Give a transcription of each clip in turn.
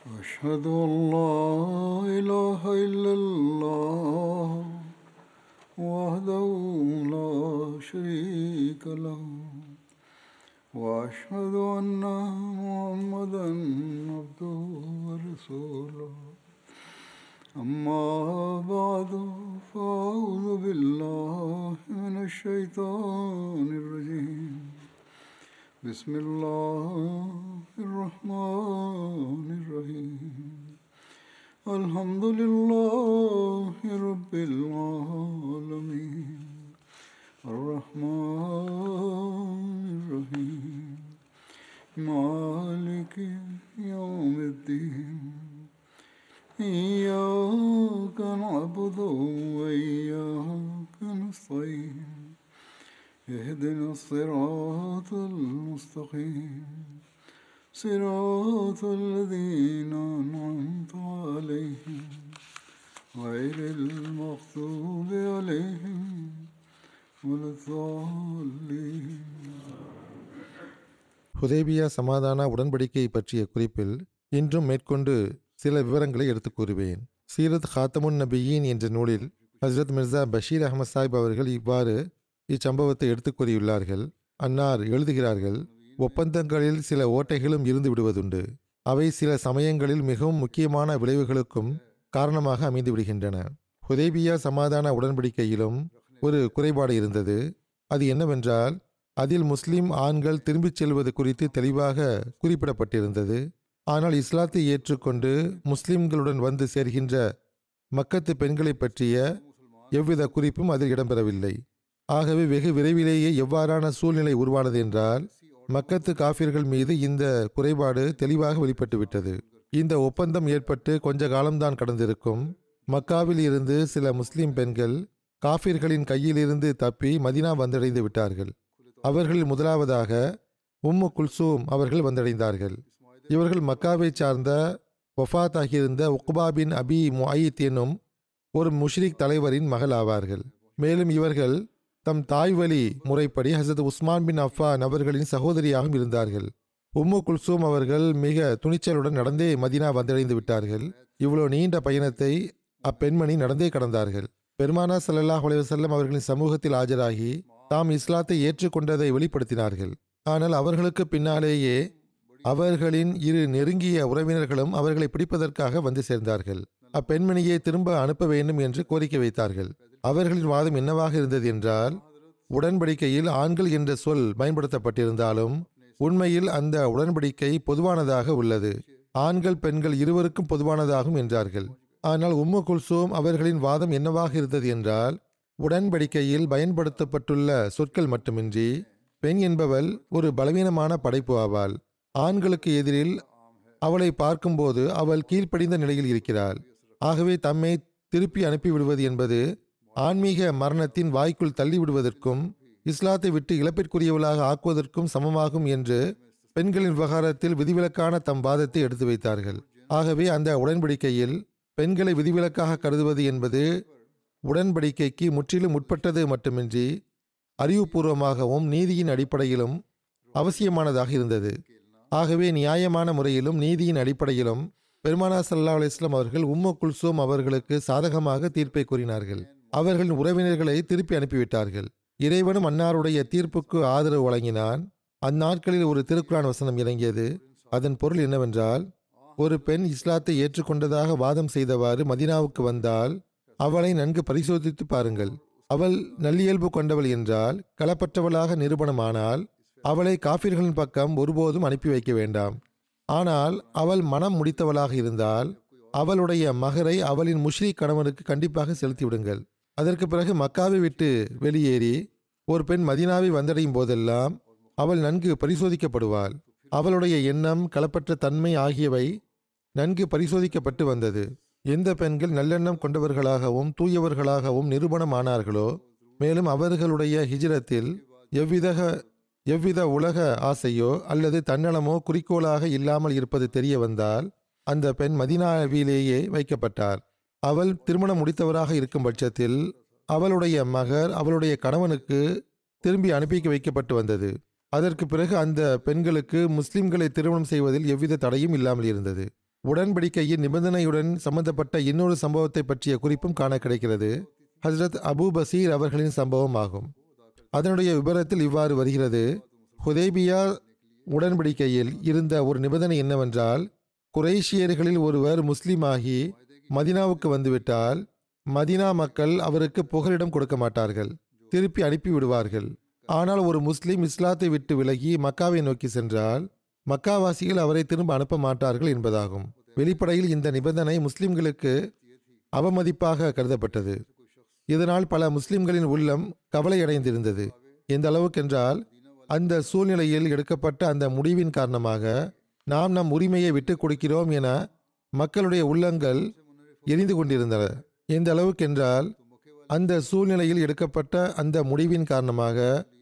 أشهد أن لا إله إلا الله وحده لا شريك له وأشهد أن محمدا عبده ورسوله أما بعد فأعوذ بالله من الشيطان الرجيم بسم الله الرحمن الرحيم الحمد لله رب العالمين الرحمن الرحيم مالك يوم الدين إياك نعبد وإياك نستعين اهدنا الصراط المستقيم صراط الذين أنعمت عليهم غير المغضوب عليهم ولا الضالين ஹுதேபியா சமாதான உடன்படிக்கை பற்றிய குறிப்பில் இன்றும் மேற்கொண்டு சில விவரங்களை எடுத்துக் கூறுவேன் சீரத் ஹாத்தமுன் நபியின் என்ற நூலில் ஹஸ்ரத் மிர்சா பஷீர் அகமது சாஹிப் அவர்கள் இவ்வாறு இச்சம்பவத்தை எடுத்துக் கூறியுள்ளார்கள் அன்னார் எழுதுகிறார்கள் ஒப்பந்தங்களில் சில ஓட்டைகளும் இருந்து விடுவதுண்டு அவை சில சமயங்களில் மிகவும் முக்கியமான விளைவுகளுக்கும் காரணமாக அமைந்து விடுகின்றன ஹுதேபியா சமாதான உடன்படிக்கையிலும் ஒரு குறைபாடு இருந்தது அது என்னவென்றால் அதில் முஸ்லிம் ஆண்கள் திரும்பிச் செல்வது குறித்து தெளிவாக குறிப்பிடப்பட்டிருந்தது ஆனால் இஸ்லாத்தை ஏற்றுக்கொண்டு முஸ்லிம்களுடன் வந்து சேர்கின்ற மக்கத்து பெண்களை பற்றிய எவ்வித குறிப்பும் அதில் இடம்பெறவில்லை ஆகவே வெகு விரைவிலேயே எவ்வாறான சூழ்நிலை உருவானது என்றால் மக்கத்து காஃபிர்கள் மீது இந்த குறைபாடு தெளிவாக வெளிப்பட்டுவிட்டது இந்த ஒப்பந்தம் ஏற்பட்டு கொஞ்ச காலம்தான் கடந்திருக்கும் மக்காவில் இருந்து சில முஸ்லிம் பெண்கள் காஃபிர்களின் கையிலிருந்து தப்பி மதினா வந்தடைந்து விட்டார்கள் அவர்களில் முதலாவதாக உம்மு குல்சூம் அவர்கள் வந்தடைந்தார்கள் இவர்கள் மக்காவை சார்ந்த வஃத் ஆகியிருந்த உக்பா பின் அபி முஐத் என்னும் ஒரு முஷ்ரிக் தலைவரின் மகள் ஆவார்கள் மேலும் இவர்கள் தம் தாய்வழி முறைப்படி ஹசரத் உஸ்மான் பின் அஃபான் அவர்களின் சகோதரியாகவும் இருந்தார்கள் உம்மு குல்சூம் அவர்கள் மிக துணிச்சலுடன் நடந்தே மதினா வந்தடைந்து விட்டார்கள் இவ்வளோ நீண்ட பயணத்தை அப்பெண்மணி நடந்தே கடந்தார்கள் பெருமானா ஸல்லல்லாஹு அலைஹி வஸல்லம் அவர்களின் சமூகத்தில் ஆஜராகி தாம் இஸ்லாத்தை ஏற்றுக்கொண்டதை வெளிப்படுத்தினார்கள் ஆனால் அவர்களுக்கு பின்னாலேயே அவர்களின் இரு நெருங்கிய உறவினர்களும் அவர்களை பிடிப்பதற்காக வந்து சேர்ந்தார்கள் அப்பெண்மணியை திரும்ப அனுப்ப வேண்டும் என்று கோரிக்கை வைத்தார்கள் அவர்களின் வாதம் என்னவாக இருந்தது என்றால் உடன்படிக்கையில் ஆண்கள் என்ற சொல் பயன்படுத்தப்பட்டிருந்தாலும் உண்மையில் அந்த உடன்படிக்கை பொதுவானதாக உள்ளது ஆண்கள் பெண்கள் இருவருக்கும் பொதுவானதாகும் என்றார்கள் ஆனால் உம்மு குல்சூம் அவர்களின் வாதம் என்னவாக இருந்தது என்றால் உடன்படிக்கையில் பயன்படுத்தப்பட்டுள்ள சொற்கள் மட்டுமின்றி பெண் என்பவள் ஒரு பலவீனமான படைப்பு ஆவாள் ஆண்களுக்கு எதிரில் அவளை பார்க்கும்போது அவள் கீழ்ப்படிந்த நிலையில் இருக்கிறாள் ஆகவே தம்மை திருப்பி அனுப்பிவிடுவது என்பது ஆன்மீக மரணத்தின் வாய்க்குள் தள்ளிவிடுவதற்கும் இஸ்லாத்தை விட்டு இழப்பிற்குரியவளாக ஆக்குவதற்கும் சமமாகும் என்று பெண்களின் விவகாரத்தில் விதிவிலக்கான தம் வாதத்தை எடுத்து வைத்தார்கள் ஆகவே அந்த உடன்படிக்கையில் பெண்களை விதிவிலக்காக கருதுவது என்பது உடன்படிக்கைக்கு முற்றிலும் உட்பட்டது மட்டுமின்றி அறிவுபூர்வமாகவும் நீதியின் அடிப்படையிலும் அவசியமானதாக இருந்தது ஆகவே நியாயமான முறையிலும் நீதியின் அடிப்படையிலும் பெருமானா சல்லா அலிஸ்லாம் அவர்கள் உம்மு குல்சோம் அவர்களுக்கு சாதகமாக தீர்ப்பை கூறினார்கள் அவர்களின் உறவினர்களை திருப்பி அனுப்பிவிட்டார்கள் இறைவனும் அன்னாருடைய தீர்ப்புக்கு ஆதரவு வழங்கினான் அந்நாட்களில் ஒரு திருக்குரான் வசனம் இறங்கியது அதன் பொருள் என்னவென்றால் ஒரு பெண் இஸ்லாத்தை ஏற்றுக்கொண்டதாக வாதம் செய்தவாறு மதினாவுக்கு வந்தால் அவளை நன்கு பரிசோதித்து பாருங்கள் அவள் நல்லியல்பு கொண்டவள் என்றால் களப்பற்றவளாக நிரூபணமானால் அவளை காபிர்களின் பக்கம் ஒருபோதும் அனுப்பி வைக்க வேண்டாம் ஆனால் அவள் மனம் முடித்தவளாக இருந்தால் அவளுடைய மகரை அவளின் முஷ்ரி கணவனுக்கு கண்டிப்பாக செலுத்தி விடுங்கள் அதற்கு பிறகு மக்காவை விட்டு வெளியேறி ஒரு பெண் மதினாவை வந்தடையும் போதெல்லாம் அவள் நன்கு பரிசோதிக்கப்படுவாள் அவளுடைய எண்ணம் களப்பற்ற தன்மை ஆகியவை நன்கு பரிசோதிக்கப்பட்டு வந்தது எந்த பெண்கள் நல்லெண்ணம் கொண்டவர்களாகவும் தூயவர்களாகவும் நிரூபணமானார்களோ மேலும் அவர்களுடைய ஹிஜ்ரத்தில் எவ்வித எவ்வித உலக ஆசையோ அல்லது தன்னலமோ குறிக்கோளாக இல்லாமல் இருப்பது தெரிய வந்தால் அந்த பெண் மதினாவிலேயே வைக்கப்பட்டார் அவள் திருமணம் முடித்தவராக இருக்கும் பட்சத்தில் அவளுடைய மகர் அவளுடைய கணவனுக்கு திரும்பி அனுப்பி வைக்கப்பட்டு வந்தது அதற்கு பிறகு அந்த பெண்களுக்கு முஸ்லிம்களை திருமணம் செய்வதில் எவ்வித தடையும் இல்லாமல் இருந்தது உடன்படிக்கையின் நிபந்தனையுடன் சம்பந்தப்பட்ட இன்னொரு சம்பவத்தை பற்றிய குறிப்பும் காண கிடைக்கிறது ஹஸ்ரத் அபூ பசீர் அவர்களின் சம்பவம் ஆகும் அதனுடைய விபரத்தில் இவ்வாறு வருகிறது ஹுதேபியா உடன்படிக்கையில் இருந்த ஒரு நிபந்தனை என்னவென்றால் குறைஷியர்களில் ஒருவர் முஸ்லீமாகி மதினாவுக்கு வந்துவிட்டால் மதினா மக்கள் அவருக்கு புகலிடம் கொடுக்க மாட்டார்கள் திருப்பி அனுப்பி விடுவார்கள் ஆனால் ஒரு முஸ்லீம் இஸ்லாத்தை விட்டு விலகி மக்காவை நோக்கி சென்றால் மக்காவாசிகள் அவரை திரும்ப அனுப்ப மாட்டார்கள் என்பதாகும் வெளிப்படையில் இந்த நிபந்தனை முஸ்லிம்களுக்கு அவமதிப்பாக கருதப்பட்டது இதனால் பல முஸ்லிம்களின் உள்ளம் கவலையடைந்திருந்தது எந்த அளவுக்கென்றால் அந்த சூழ்நிலையில் எடுக்கப்பட்ட அந்த முடிவின் காரணமாக நாம் நம் உரிமையை விட்டுக் கொடுக்கிறோம் என மக்களுடைய உள்ளங்கள் எரிந்து கொண்டிருந்தன எந்த அளவுக்கென்றால் அந்த சூழ்நிலையில் எடுக்கப்பட்ட அந்த முடிவின் காரணமாக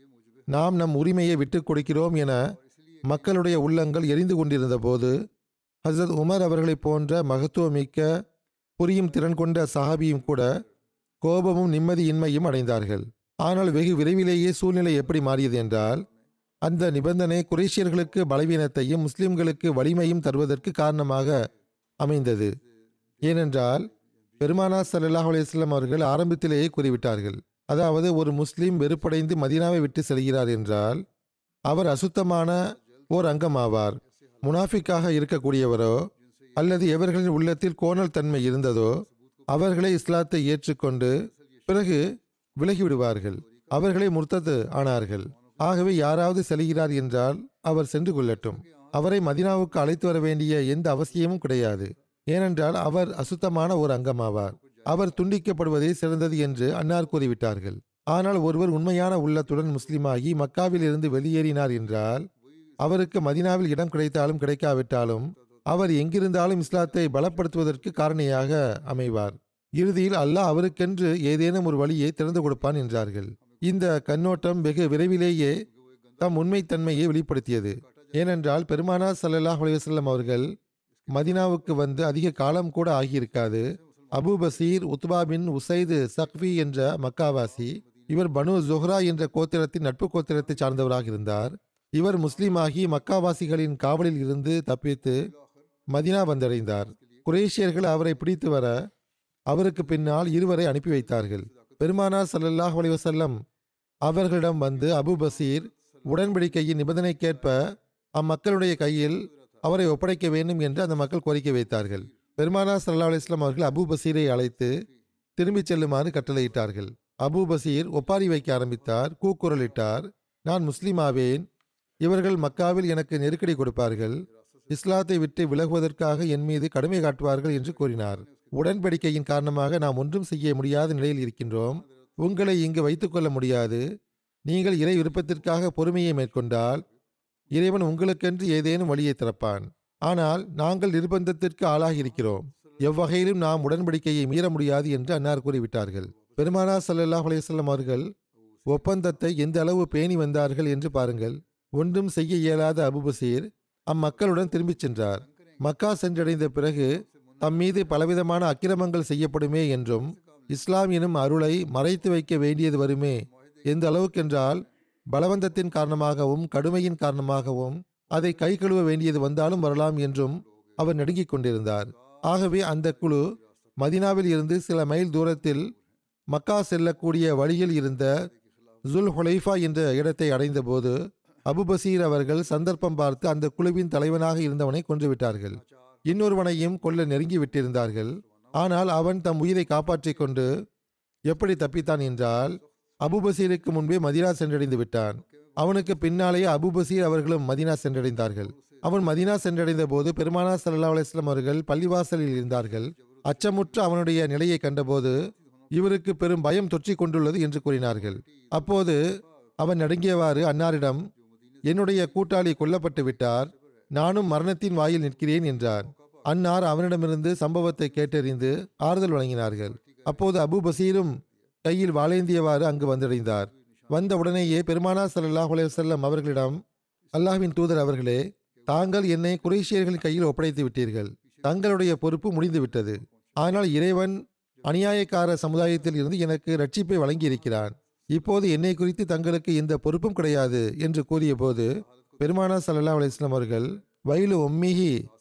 நாம் நம் உரிமையை விட்டுக் கொடுக்கிறோம் என மக்களுடைய உள்ளங்கள் எரிந்து கொண்டிருந்த போது ஹசரத் உமர் அவர்களைப் போன்ற மகத்துவமிக்க புரியும் திறன் கொண்ட சஹாபியும் கூட கோபமும் நிம்மதியின்மையும் அடைந்தார்கள் ஆனால் வெகு விரைவிலேயே சூழ்நிலை எப்படி மாறியது என்றால் அந்த நிபந்தனை குரேஷியர்களுக்கு பலவீனத்தையும் முஸ்லிம்களுக்கு வலிமையும் தருவதற்கு காரணமாக அமைந்தது ஏனென்றால் பெருமானா ஸல்லல்லாஹு அலைஹி வஸல்லம் அவர்கள் ஆரம்பத்திலேயே கூறிவிட்டார்கள் அதாவது ஒரு முஸ்லீம் வெறுப்படைந்து மதீனாவை விட்டு செல்கிறார் என்றால் அவர் அசுத்தமான ஓர் அங்கமாவார் முனாஃபிக்காக இருக்கக்கூடியவரோ அல்லது எவர்களின் உள்ளத்தில் கோணல் தன்மை இருந்ததோ அவர்களே இஸ்லாத்தை ஏற்றுக்கொண்டு பிறகு விலகிவிடுவார்கள் அவர்களே முர்த்தது ஆனார்கள் ஆகவே யாராவது செல்கிறார் என்றால் அவர் சென்று கொள்ளட்டும் அவரை மதினாவுக்கு அழைத்து வர வேண்டிய எந்த அவசியமும் கிடையாது ஏனென்றால் அவர் அசுத்தமான ஒரு அங்கமாவார் அவர் துண்டிக்கப்படுவதே சிறந்தது என்று அன்னார் கூறிவிட்டார்கள் ஆனால் ஒருவர் உண்மையான உள்ளத்துடன் முஸ்லிமாகி மக்காவில் இருந்து வெளியேறினார் என்றால் அவருக்கு மதினாவில் இடம் கிடைத்தாலும் கிடைக்காவிட்டாலும் அவர் எங்கிருந்தாலும் இஸ்லாத்தை பலப்படுத்துவதற்கு காரணியாக அமைவார் இறுதியில் அல்லாஹ் அவருக்கென்று ஏதேனும் ஒரு வழியை திறந்து கொடுப்பான் என்றார்கள் இந்த கண்ணோட்டம் வெகு விரைவிலேயே தம் உண்மைத்தன்மையை வெளிப்படுத்தியது ஏனென்றால் பெருமானா ஸல்லல்லாஹு அலைஹி வஸல்லம் அவர்கள் மதினாவுக்கு வந்து அதிக காலம் கூட ஆகியிருக்காது அபு பசீர் உத்பா பின் உசைது சக்வி என்ற மக்காவாசி இவர் பனு ஜொஹ்ரா என்ற கோத்திரத்தின் நட்பு கோத்திரத்தை சார்ந்தவராக இருந்தார் இவர் முஸ்லீமாகி மக்காவாசிகளின் காவலில் இருந்து தப்பித்து மதினா வந்தடைந்தார் குரேஷியர்கள் அவரை பிடித்து வர அவருக்கு பின்னால் இருவரை அனுப்பி வைத்தார்கள் பெருமானார் ஸல்லல்லாஹு அலைஹி வஸல்லம் அவர்களிடம் வந்து அபு பசீர் உடன்படிக்கையின் நிபந்தனைக்கேற்ப அம்மக்களுடைய கையில் அவரை ஒப்படைக்க வேண்டும் என்று அந்த மக்கள் கோரிக்கை வைத்தார்கள் பெருமானார் ஸல்லல்லாஹு அலைஹி வஸல்லம் அவர்கள் அபு பசீரை அழைத்து திரும்பிச் செல்லுமாறு கட்டளையிட்டார்கள் அபு பசீர் ஒப்பாரி வைக்க ஆரம்பித்தார் கூக்குரலிட்டார் நான் முஸ்லீமாவேன் இவர்கள் மக்காவில் எனக்கு நெருக்கடி கொடுப்பார்கள் இஸ்லாத்தை விட்டு விலகுவதற்காக என் மீது கடுமை காட்டுவார்கள் என்று கூறினார் உடன்படிக்கையின் காரணமாக நாம் ஒன்றும் செய்ய முடியாத நிலையில் இருக்கின்றோம் உங்களை இங்கு வைத்துக்கொள்ள முடியாது நீங்கள் இறை விருப்பத்திற்காக பொறுமையை மேற்கொண்டால் இறைவன் உங்களுக்கென்று ஏதேனும் வழியை திறப்பான் ஆனால் நாங்கள் நிர்பந்தத்திற்கு ஆளாகி இருக்கிறோம் எவ்வகையிலும் நாம் உடன்படிக்கையை மீற முடியாது என்று அன்னார் கூறிவிட்டார்கள் பெருமானா ஸல்லல்லாஹு அலைஹி வஸல்லம் அவர்கள் ஒப்பந்தத்தை எந்த அளவு பேணி வந்தார்கள் என்று பாருங்கள் ஒன்றும் செய்ய இயலாத அபுபசீர் அம்மக்களுடன் திரும்பிச் சென்றார் மக்கா சென்றடைந்த பிறகு தம் மீது பலவிதமான அக்கிரமங்கள் செய்யப்படுமே என்றும் இஸ்லாம் எனும் அருளை மறைத்து வைக்க வேண்டியது வருமே எந்த அளவுக்கென்றால் பலவந்தத்தின் காரணமாகவும் கடுமையின் காரணமாகவும் அதை கை கழுவ வேண்டியது வந்தாலும் வரலாம் என்றும் அவர் நடுங்கிக் கொண்டிருந்தார் ஆகவே அந்த குழு மதினாவில் இருந்து சில மைல் தூரத்தில் மக்கா செல்லக்கூடிய வழியில் இருந்த ஜுல் ஹுலைஃபா என்ற இடத்தை அடைந்தபோது அபுபசீர் அவர்கள் சந்தர்ப்பம் பார்த்து அந்த குழுவின் தலைவனாக இருந்தவனை கொன்றுவிட்டார்கள் இன்னொருவனையும் கொல்ல நெருங்கி விட்டிருந்தார்கள் ஆனால் அவன் தம் உயிரை காப்பாற்றிக் கொண்டு எப்படி தப்பித்தான் என்றால் அபுபசீருக்கு முன்பே மதினா சென்றடைந்து விட்டான் அவனுக்கு பின்னாலேயே அபுபசீர் அவர்களும் மதினா சென்றடைந்தார்கள் அவன் மதினா சென்றடைந்த போது பெருமானா சல்லா அலிஸ்லாம் அவர்கள் பள்ளிவாசலில் இருந்தார்கள் அச்சமுற்ற அவனுடைய நிலையை கண்டபோது இவருக்கு பெரும் பயம் தொற்றிக் கொண்டுள்ளது என்று கூறினார்கள் அப்போது அவன் நடுங்கியவாறு அன்னாரிடம் என்னுடைய கூட்டாளி கொல்லப்பட்டு விட்டார் நானும் மரணத்தின் வாயில் நிற்கிறேன் என்றான் அன்னார் அவனிடமிருந்து சம்பவத்தை கேட்டறிந்து ஆறுதல் வழங்கினார்கள் அப்போது அபு பசீரும் கையில் வாளேந்தியவாறு அங்கு வந்தடைந்தார் வந்த உடனேயே பெருமானா ஸல்லல்லாஹு அலைஹி வஸல்லம் அவர்களிடம் அல்லாஹ்வின் தூதர் அவர்களே தாங்கள் என்னை குறைஷியர்களின் கையில் ஒப்படைத்து விட்டீர்கள் தங்களுடைய பொறுப்பு முடிந்து விட்டது ஆனால் இறைவன் அநியாயக்கார சமுதாயத்தில் இருந்து எனக்கு ரட்சிப்பை வழங்கியிருக்கிறான் இப்போது என்னை குறித்து தங்களுக்கு எந்த பொறுப்பும் கிடையாது என்று கூறியபோது பெருமானா ஸல்லல்லாஹு அலைஹி வஸல்லம் அவர்கள் வயலு உம்மிஹி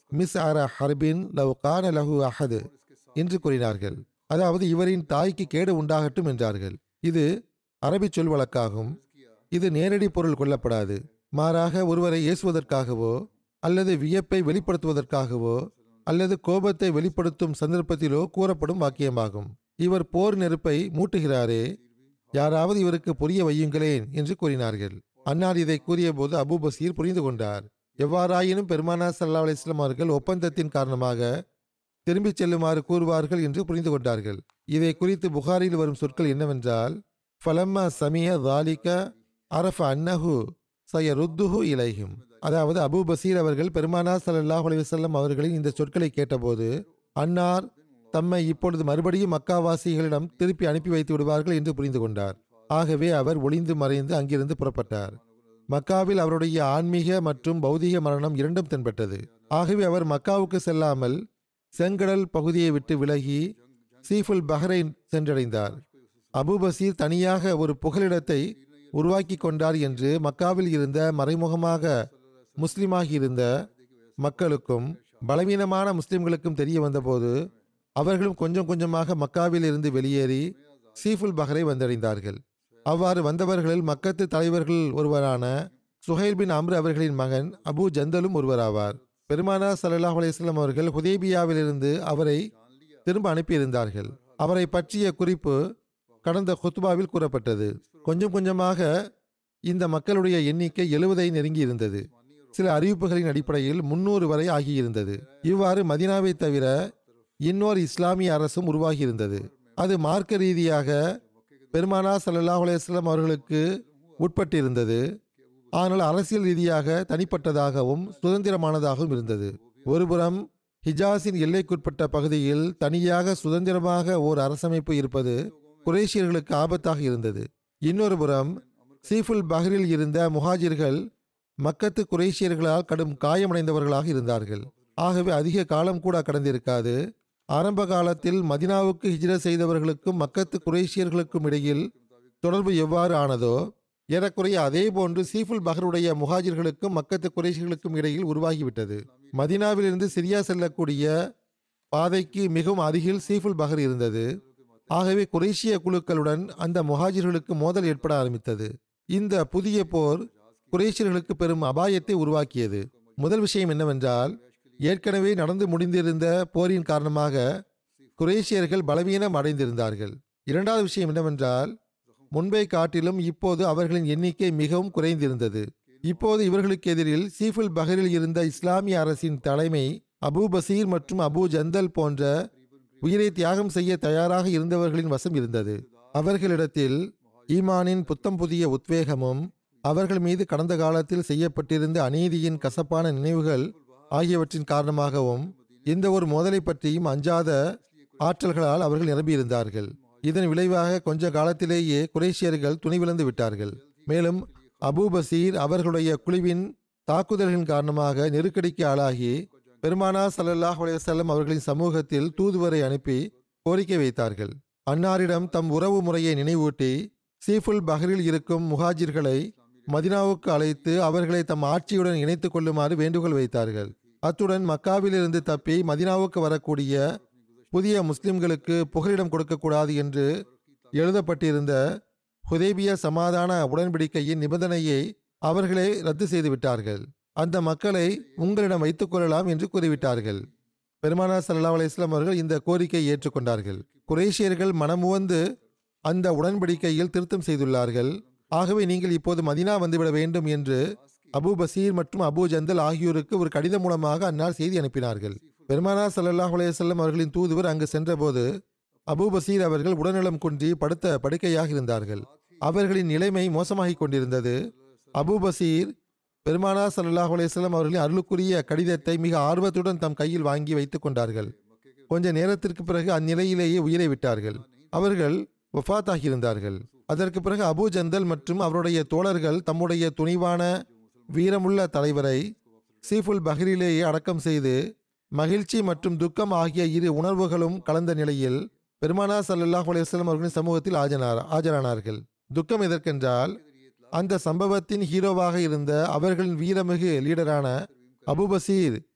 மிஸ் அர ஹர்பின் லவ் கான லஹு அஹது என்று கூறினார்கள் அதாவது இவரின் தாய்க்கு கேடு உண்டாகட்டும் என்றார்கள் இது அரபி சொல் வழக்காகும் இது நேரடி பொருள் கொள்ளப்படாது மாறாக ஒருவரை ஏசுவதற்காகவோ அல்லது வியப்பை வெளிப்படுத்துவதற்காகவோ அல்லது கோபத்தை வெளிப்படுத்தும் சந்தர்ப்பத்திலோ கூறப்படும் வாக்கியமாகும் இவர் போர் நெருப்பை மூட்டுகிறாரே யாராவது இவருக்கு புரிய வையுங்களேன் என்று கூறினார்கள் அன்னார் இதை கூறியபோது அபூ பசீர் புரிந்து கொண்டார் எவ்வாறாயினும் பெருமானா சல்லா அலிஸ்லாம் அவர்கள் ஒப்பந்தத்தின் காரணமாக திரும்பிச் செல்லுமாறு கூறுவார்கள் என்று புரிந்து கொண்டார்கள் இதை குறித்து புகாரில் வரும் சொற்கள் என்னவென்றால் ஃபலம்மா சமிய தாலிக அரஃப அன்னஹு சயருத்துஹு இலைஹிம் அதாவது அபூ பசீர் அவர்கள் பெருமானா ஸல்லல்லாஹு அலைஹி வஸல்லம் அவர்களின் இந்த சொற்களை கேட்டபோது அன்னார் தம்மை இப்பொழுது மறுபடியும் மக்காவாசிகளிடம் திருப்பி அனுப்பி வைத்து விடுவார்கள் என்று புரிந்து கொண்டார் ஆகவே அவர் ஒளிந்து மறைந்து அங்கிருந்து புறப்பட்டார் மக்காவில் அவருடைய ஆன்மீக மற்றும் பௌதீக மரணம் இரண்டும் தென்பட்டது ஆகவே அவர் மக்காவுக்கு செல்லாமல் செங்கடல் பகுதியை விட்டு விலகி சீஃபுல் பஹ்ரைன் சென்றடைந்தார் அபூபசீர் தனியாக ஒரு புகலிடத்தை உருவாக்கி கொண்டார் என்று மக்காவில் இருந்த மறைமுகமாக முஸ்லிமாகி இருந்த மக்களுக்கும் பலவீனமான முஸ்லிம்களுக்கும் தெரிய வந்தபோது அவர்களும் கொஞ்சம் கொஞ்சமாக மக்காவில் இருந்து வெளியேறி சீஃபுல் பஹரை வந்தடைந்தார்கள் அவ்வாறு வந்தவர்களில் மக்கத்து தலைவர்கள் ஒருவரான சுஹைல் பின் அம்ரு அவர்களின் மகன் அபு ஜந்தலும் ஒருவராவார் பெருமானா சல்லாஹ் அலையம் அவர்கள் ஹுதேபியாவிலிருந்து அவரை திரும்ப அனுப்பியிருந்தார்கள் அவரை பற்றிய குறிப்பு கடந்த குத்பாவில் கூறப்பட்டது கொஞ்சம் கொஞ்சமாக இந்த மக்களுடைய எண்ணிக்கை எழுவதை நெருங்கி இருந்தது சில அறிவிப்புகளின் அடிப்படையில் முன்னூறு வரை ஆகியிருந்தது இவ்வாறு மதினாவை தவிர இன்னொரு இஸ்லாமிய அரசும் உருவாகியிருந்தது அது மார்க்க ரீதியாக பெருமானா சல்லாஹ் அலையம் அவர்களுக்கு உட்பட்டிருந்தது ஆனால் அரசியல் ரீதியாக தனிப்பட்டதாகவும் சுதந்திரமானதாகவும் இருந்தது ஒருபுறம் ஹிஜாஸின் எல்லைக்குட்பட்ட பகுதியில் தனியாக சுதந்திரமாக ஓர் அரசமைப்பு இருப்பது குரேஷியர்களுக்கு ஆபத்தாக இருந்தது இன்னொரு புறம் சீஃபுல் பஹ்ரில் இருந்த முஹாஜிர்கள் மக்கத்து குரேஷியர்களால் கடும் காயமடைந்தவர்களாக இருந்தார்கள் ஆகவே அதிக காலம் கூட கடந்திருக்காது ஆரம்ப காலத்தில் மதினாவுக்கு ஹிஜ்ர செய்தவர்களுக்கும் மக்கத்து குரேஷியர்களுக்கும் இடையில் தொடர்பு எவ்வாறு ஆனதோ ஏறக்குறைய அதே போன்று சீஃபுல் பஹருடைய முஹாஜிர்களுக்கும் மக்கத்து குறைஷிகளுக்கும் இடையில் உருவாகிவிட்டது மதினாவிலிருந்து சிரியா செல்லக்கூடிய பாதைக்கு மிகவும் அருகில் சீஃபுல் பஹர் இருந்தது ஆகவே குரேஷிய குழுக்களுடன் அந்த முஹாஜிர்களுக்கு மோதல் ஏற்பட ஆரம்பித்தது இந்த புதிய போர் குரேஷியர்களுக்கு பெரும் அபாயத்தை உருவாக்கியது முதல் விஷயம் என்னவென்றால் ஏற்கனவே நடந்து முடிந்திருந்த போரின் காரணமாக குரேஷியர்கள் பலவீனம் அடைந்திருந்தார்கள் இரண்டாவது விஷயம் என்னவென்றால் முன்பை காட்டிலும் இப்போது அவர்களின் எண்ணிக்கை மிகவும் குறைந்திருந்தது இப்போது இவர்களுக்கு எதிரில் சீஃபுல் பஹரில் இருந்த இஸ்லாமிய அரசின் தலைமை அபூ பசீர் மற்றும் அபூ ஜந்தல் போன்ற உயிரை தியாகம் செய்ய தயாராக இருந்தவர்களின் வசம் இருந்தது அவர்களிடத்தில் ஈமானின் புத்தம் புதிய உத்வேகமும் அவர்கள் மீது கடந்த காலத்தில் செய்யப்பட்டிருந்த அநீதியின் கசப்பான நினைவுகள் ஆகியவற்றின் காரணமாகவும் எந்த ஒரு மோதலை பற்றியும் அஞ்சாத ஆற்றல்களால் அவர்கள் நிரம்பியிருந்தார்கள் இதன் விளைவாக கொஞ்ச காலத்திலேயே குரேஷியர்கள் துணிவிழந்து விட்டார்கள் மேலும் அபூ பசீர் அவர்களுடைய குழுவின் தாக்குதல்களின் காரணமாக நெருக்கடிக்கு ஆளாகி பெருமானா சல்லல்லாஹ் அலைவசல்லம் அவர்களின் சமூகத்தில் தூதுவரை அனுப்பி கோரிக்கை வைத்தார்கள் அன்னாரிடம் தம் உறவு முறையை நினைவூட்டி சீஃபுல் பஹரில் இருக்கும் முஹாஜிர்களை மதினாவுக்கு அழைத்து அவர்களை தம் ஆட்சியுடன் இணைத்துக் கொள்ளுமாறு வேண்டுகோள் வைத்தார்கள் அத்துடன் மக்காவிலிருந்து தப்பி மதினாவுக்கு வரக்கூடிய புதிய முஸ்லிம்களுக்கு புகலிடம் கொடுக்கக்கூடாது என்று எழுதப்பட்டிருந்த ஹுதேபிய சமாதான உடன்படிக்கையின் நிபந்தனையை அவர்களே ரத்து செய்து விட்டார்கள் அந்த மக்களை உங்களிடம் வைத்துக் கொள்ளலாம் என்று கூறிவிட்டார்கள் பெருமானா சல்லா அலிஸ்லாம் அவர்கள் இந்த கோரிக்கையை ஏற்றுக்கொண்டார்கள் குரேஷியர்கள் மனமுவந்து அந்த உடன்படிக்கையில் திருத்தம் செய்துள்ளார்கள் ஆகவே நீங்கள் இப்போது மதினா வந்துவிட வேண்டும் என்று அபு பசீர் மற்றும் அபு ஜந்தல் ஆகியோருக்கு ஒரு கடிதம் மூலமாக அன்னார் செய்தி அனுப்பினார்கள் பெருமானா சல்லாஹ் அலையம் அவர்களின் தூதுவர் அங்கு சென்றபோது அபு பசீர் அவர்கள் உடல்நலம் குன்றி படுத்த படுக்கையாக இருந்தார்கள் அவர்களின் நிலைமை மோசமாகிக் கொண்டிருந்தது அபு பசீர் பெருமானா சல்லாஹ் அலையம் அவர்களின் அருளுக்குரிய கடிதத்தை மிக ஆர்வத்துடன் தம் கையில் வாங்கி வைத்துக் கொண்டார்கள் கொஞ்ச நேரத்திற்கு பிறகு அந்நிலையிலேயே உயிரை விட்டார்கள் அவர்கள் வஃத்தாகியிருந்தார்கள் அதற்கு பிறகு அபு ஜந்தல் மற்றும் அவருடைய தோழர்கள் தம்முடைய துணிவான வீரமுள்ள தலைவரை சீஃபுல் பஹ்ரிலேயே அடக்கம் செய்து மகிழ்ச்சி மற்றும் துக்கம் ஆகிய இரு உணர்வுகளும் கலந்த நிலையில் பெருமானா சல்லாஹ் அலையம் அவர்களின் சமூகத்தில் ஆஜனார் ஆஜரானார்கள் துக்கம் எதற்கென்றால் அந்த சம்பவத்தின் ஹீரோவாக இருந்த அவர்களின் வீரமிகு லீடரான அபு பசீர்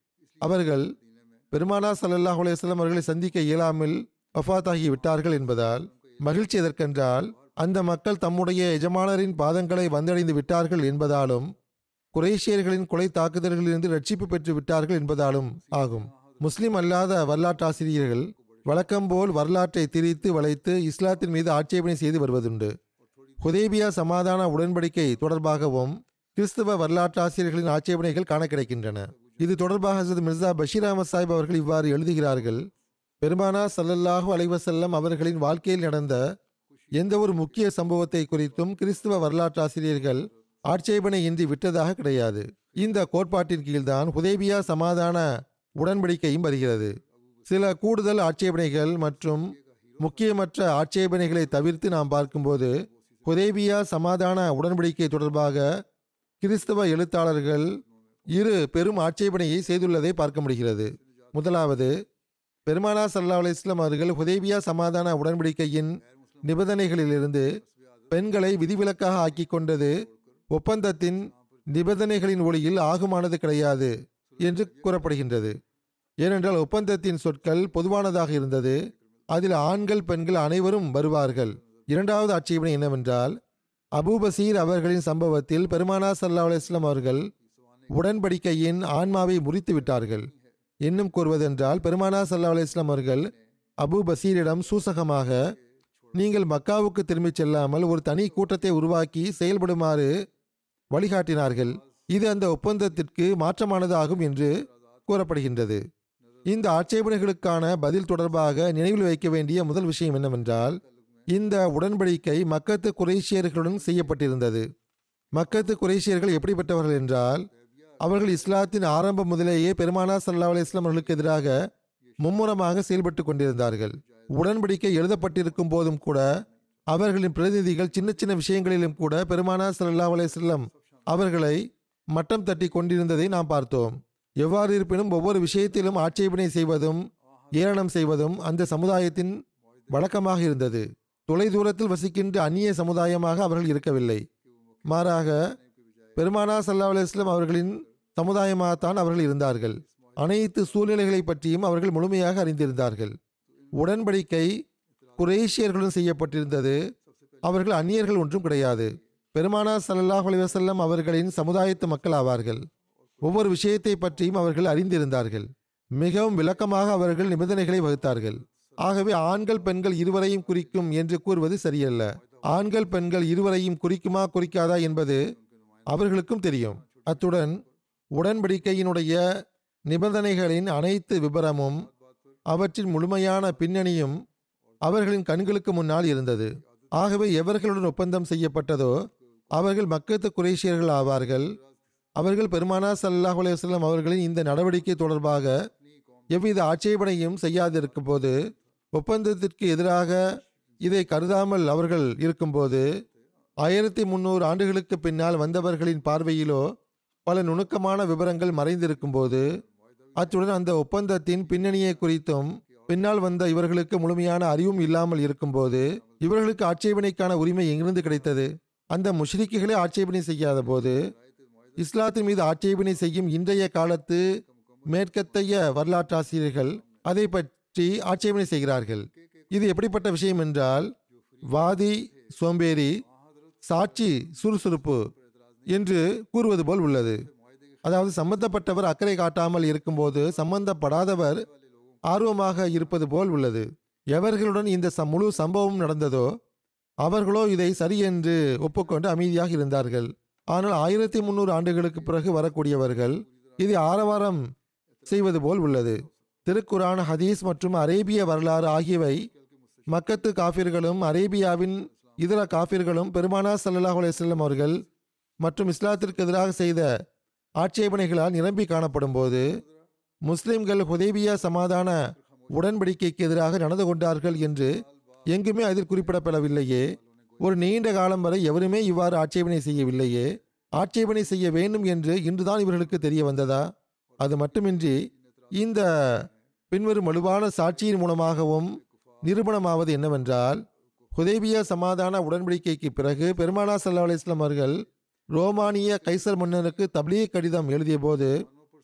அவர்கள் பெருமானா ஸல்லல்லாஹு அலைஹி வஸல்லம் அவர்களை சந்திக்க இயலாமல் வஃபாத்தாகி விட்டார்கள் என்பதால் மகிழ்ச்சி எதற்கென்றால் அந்த மக்கள் தம்முடைய எஜமானரின் பாதங்களை வந்தடைந்து விட்டார்கள் என்பதாலும் குரேஷியர்களின் கொலை தாக்குதல்களிலிருந்து ரட்சிப்பு பெற்று விட்டார்கள் என்பதாலும் ஆகும் முஸ்லிம் அல்லாத வரலாற்றாசிரியர்கள் வழக்கம்போல் வரலாற்றை திரித்து வளைத்து இஸ்லாத்தின் மீது ஆட்சேபனை செய்து வருவதுண்டு ஹுதேபியா சமாதான உடன்படிக்கை தொடர்பாகவும் கிறிஸ்தவ வரலாற்றாசிரியர்களின் ஆட்சேபனைகள் காண கிடைக்கின்றன இது தொடர்பாக ஹசரத் மிர்சா பஷீர் அஹமத் சாஹிப் அவர்கள் இவ்வாறு எழுதுகிறார்கள் பெருமானா சல்லல்லாஹு அலைவசல்லம் அவர்களின் வாழ்க்கையில் நடந்த எந்த ஒரு முக்கிய சம்பவத்தை குறித்தும் கிறிஸ்தவ வரலாற்றாசிரியர்கள் ஆட்சேபனை இன்றி விட்டதாக கிடையாது இந்த கோட்பாட்டின் கீழ்தான் ஹுதேபியா சமாதான உடன்படிக்கையும் வருகிறது சில கூடுதல் ஆட்சேபனைகள் மற்றும் முக்கியமற்ற ஆட்சேபனைகளை தவிர்த்து நாம் பார்க்கும்போது ஹுதேபியா சமாதான உடன்படிக்கை தொடர்பாக கிறிஸ்தவ எழுத்தாளர்கள் இரு பெரும் ஆட்சேபனையை செய்துள்ளதை பார்க்க முடிகிறது முதலாவது பெருமானா சல்லா அலிஸ்லாம் அவர்கள் ஹுதேபியா சமாதான உடன்படிக்கையின் நிபந்தனைகளிலிருந்து பெண்களை விதிவிலக்காக ஆக்கி கொண்டது ஒப்பந்தத்தின் நிபந்தனைகளின் ஒளியில் ஆகுமானது கிடையாது என்று கூறப்படுகின்றது ஏனென்றால் ஒப்பந்தத்தின் சொற்கள் பொதுவானதாக இருந்தது அதில் ஆண்கள் பெண்கள் அனைவரும் வருவார்கள் இரண்டாவது ஆட்சேபனை என்னவென்றால் அபூபசீர் அவர்களின் சம்பவத்தில் பெருமானா சல்லா அலிஸ்லாம் அவர்கள் உடன்படிக்கையின் ஆன்மாவை முறித்து விட்டார்கள் இன்னும் கூறுவதென்றால் பெருமானா சல்லா அலிஸ்லாம் அவர்கள் அபு பசீரிடம் சூசகமாக நீங்கள் மக்காவுக்கு திரும்பிச் செல்லாமல் ஒரு தனி கூட்டத்தை உருவாக்கி செயல்படுமாறு வழிகாட்டினார்கள் இது அந்த ஒப்பந்தத்திற்கு மாற்றமானது ஆகும் என்று கூறப்படுகின்றது இந்த ஆட்சேபனைகளுக்கான பதில் தொடர்பாக நினைவில் வைக்க வேண்டிய முதல் விஷயம் என்னவென்றால் இந்த உடன்படிக்கை மக்கத்து குரேஷியர்களுடன் செய்யப்பட்டிருந்தது மக்கத்து குரேஷியர்கள் எப்படிப்பட்டவர்கள் என்றால் அவர்கள் இஸ்லாத்தின் ஆரம்பம் முதலேயே பெருமானா சல்லா அலிஸ்லாம் அவர்களுக்கு எதிராக மும்முரமாக செயல்பட்டு கொண்டிருந்தார்கள் உடன்படிக்கை எழுதப்பட்டிருக்கும் போதும் கூட அவர்களின் பிரதிநிதிகள் சின்ன சின்ன விஷயங்களிலும் கூட பெருமானா சல்லா அலிஸ்லாம் அவர்களை மட்டம் தட்டி கொண்டிருந்ததை நாம் பார்த்தோம் எவ்வாறு இருப்பினும் ஒவ்வொரு விஷயத்திலும் ஆட்சேபனை செய்வதும் ஏளனம் செய்வதும் அந்த சமுதாயத்தின் வழக்கமாக இருந்தது தொலைதூரத்தில் வசிக்கின்ற அந்நிய சமுதாயமாக அவர்கள் இருக்கவில்லை மாறாக பெருமானா சல்லா அலுவலாம் அவர்களின் சமுதாயமாகத்தான் அவர்கள் இருந்தார்கள் அனைத்து சூழ்நிலைகளை பற்றியும் அவர்கள் முழுமையாக அறிந்திருந்தார்கள் உடன்படிக்கை குரேஷியர்களுடன் செய்யப்பட்டிருந்தது அவர்கள் அந்நியர்கள் ஒன்றும் கிடையாது பெருமானா சல்லல்லாஹ் அலைவசல்லம் அவர்களின் சமுதாயத்து மக்கள் ஆவார்கள் ஒவ்வொரு விஷயத்தை பற்றியும் அவர்கள் அறிந்திருந்தார்கள் மிகவும் விளக்கமாக அவர்கள் நிபந்தனைகளை வகுத்தார்கள் ஆகவே ஆண்கள் பெண்கள் இருவரையும் குறிக்கும் என்று கூறுவது சரியல்ல ஆண்கள் பெண்கள் இருவரையும் குறிக்குமா குறிக்காதா என்பது அவர்களுக்கும் தெரியும் அத்துடன் உடன்படிக்கையினுடைய நிபந்தனைகளின் அனைத்து விபரமும் அவற்றின் முழுமையான பின்னணியும் அவர்களின் கண்களுக்கு முன்னால் இருந்தது ஆகவே எவர்களுடன் ஒப்பந்தம் செய்யப்பட்டதோ அவர்கள் மக்கத்து குரேஷியர்கள் ஆவார்கள் அவர்கள் பெருமானா சல்லாஹ் அலையம் அவர்களின் இந்த நடவடிக்கை தொடர்பாக எவ்வித ஆட்சேபனையும் செய்யாதிருக்கும் போது ஒப்பந்தத்திற்கு எதிராக இதை கருதாமல் அவர்கள் இருக்கும்போது ஆயிரத்தி முந்நூறு ஆண்டுகளுக்கு பின்னால் வந்தவர்களின் பார்வையிலோ பல நுணுக்கமான விவரங்கள் மறைந்திருக்கும் போது அத்துடன் அந்த ஒப்பந்தத்தின் பின்னணியை குறித்தும் பின்னால் வந்த இவர்களுக்கு முழுமையான அறிவும் இல்லாமல் இருக்கும்போது இவர்களுக்கு ஆட்சேபனைக்கான உரிமை எங்கிருந்து கிடைத்தது அந்த முஷ்ரிக்குகளே ஆட்சேபனை செய்யாத போது இஸ்லாத்தின் மீது ஆட்சேபனை செய்யும் இன்றைய காலத்து மேற்கத்தைய வரலாற்றாசிரியர்கள் அதை பற்றி ஆட்சேபனை செய்கிறார்கள் இது எப்படிப்பட்ட விஷயம் என்றால் வாதி சோம்பேறி சாட்சி சுறுசுறுப்பு என்று கூறுவது போல் உள்ளது அதாவது சம்பந்தப்பட்டவர் அக்கறை காட்டாமல் இருக்கும்போது சம்பந்தப்படாதவர் ஆர்வமாக இருப்பது போல் உள்ளது எவர்களுடன் இந்த ச- முழு சம்பவம் நடந்ததோ அவர்களோ இதை சரி என்று ஒப்புக்கொண்டு அமைதியாக இருந்தார்கள் ஆனால் ஆயிரத்தி முந்நூறு ஆண்டுகளுக்கு பிறகு வரக்கூடியவர்கள் இது ஆரவாரம் செய்வது போல் உள்ளது திருக்குரான் ஹதீஸ் மற்றும் அரேபிய வரலாறு ஆகியவை மக்கத்து காஃபிர்களும் அரேபியாவின் இதர காஃபிர்களும் பெருமானா ஸல்லல்லாஹு அலைஹி வஸல்லம் அவர்கள் மற்றும் இஸ்லாத்திற்கு எதிராக செய்த ஆட்சேபனைகளால் நிரம்பி காணப்படும் போது முஸ்லிம்கள் ஹுதைபியா சமாதான உடன்படிக்கைக்கு எதிராக நடந்து கொண்டார்கள் என்று எங்குமே அதில் குறிப்பிடப்படவில்லையே ஒரு நீண்ட காலம் வரை எவருமே இவ்வாறு ஆட்சேபனை செய்யவில்லையே ஆட்சேபனை செய்ய வேண்டும் என்று இன்றுதான் இவர்களுக்கு தெரிய வந்ததா அது மட்டுமின்றி இந்த பின்வரும் வலுவான சாட்சியின் மூலமாகவும் நிரூபணமாவது என்னவென்றால் ஹுதைபியா சமாதான உடன்படிக்கைக்கு பிறகு பெருமானா சல்லா அலிஸ்லாம் அவர்கள் ரோமானிய கைசர் மன்னருக்கு தப்லீக் கடிதம் எழுதிய போது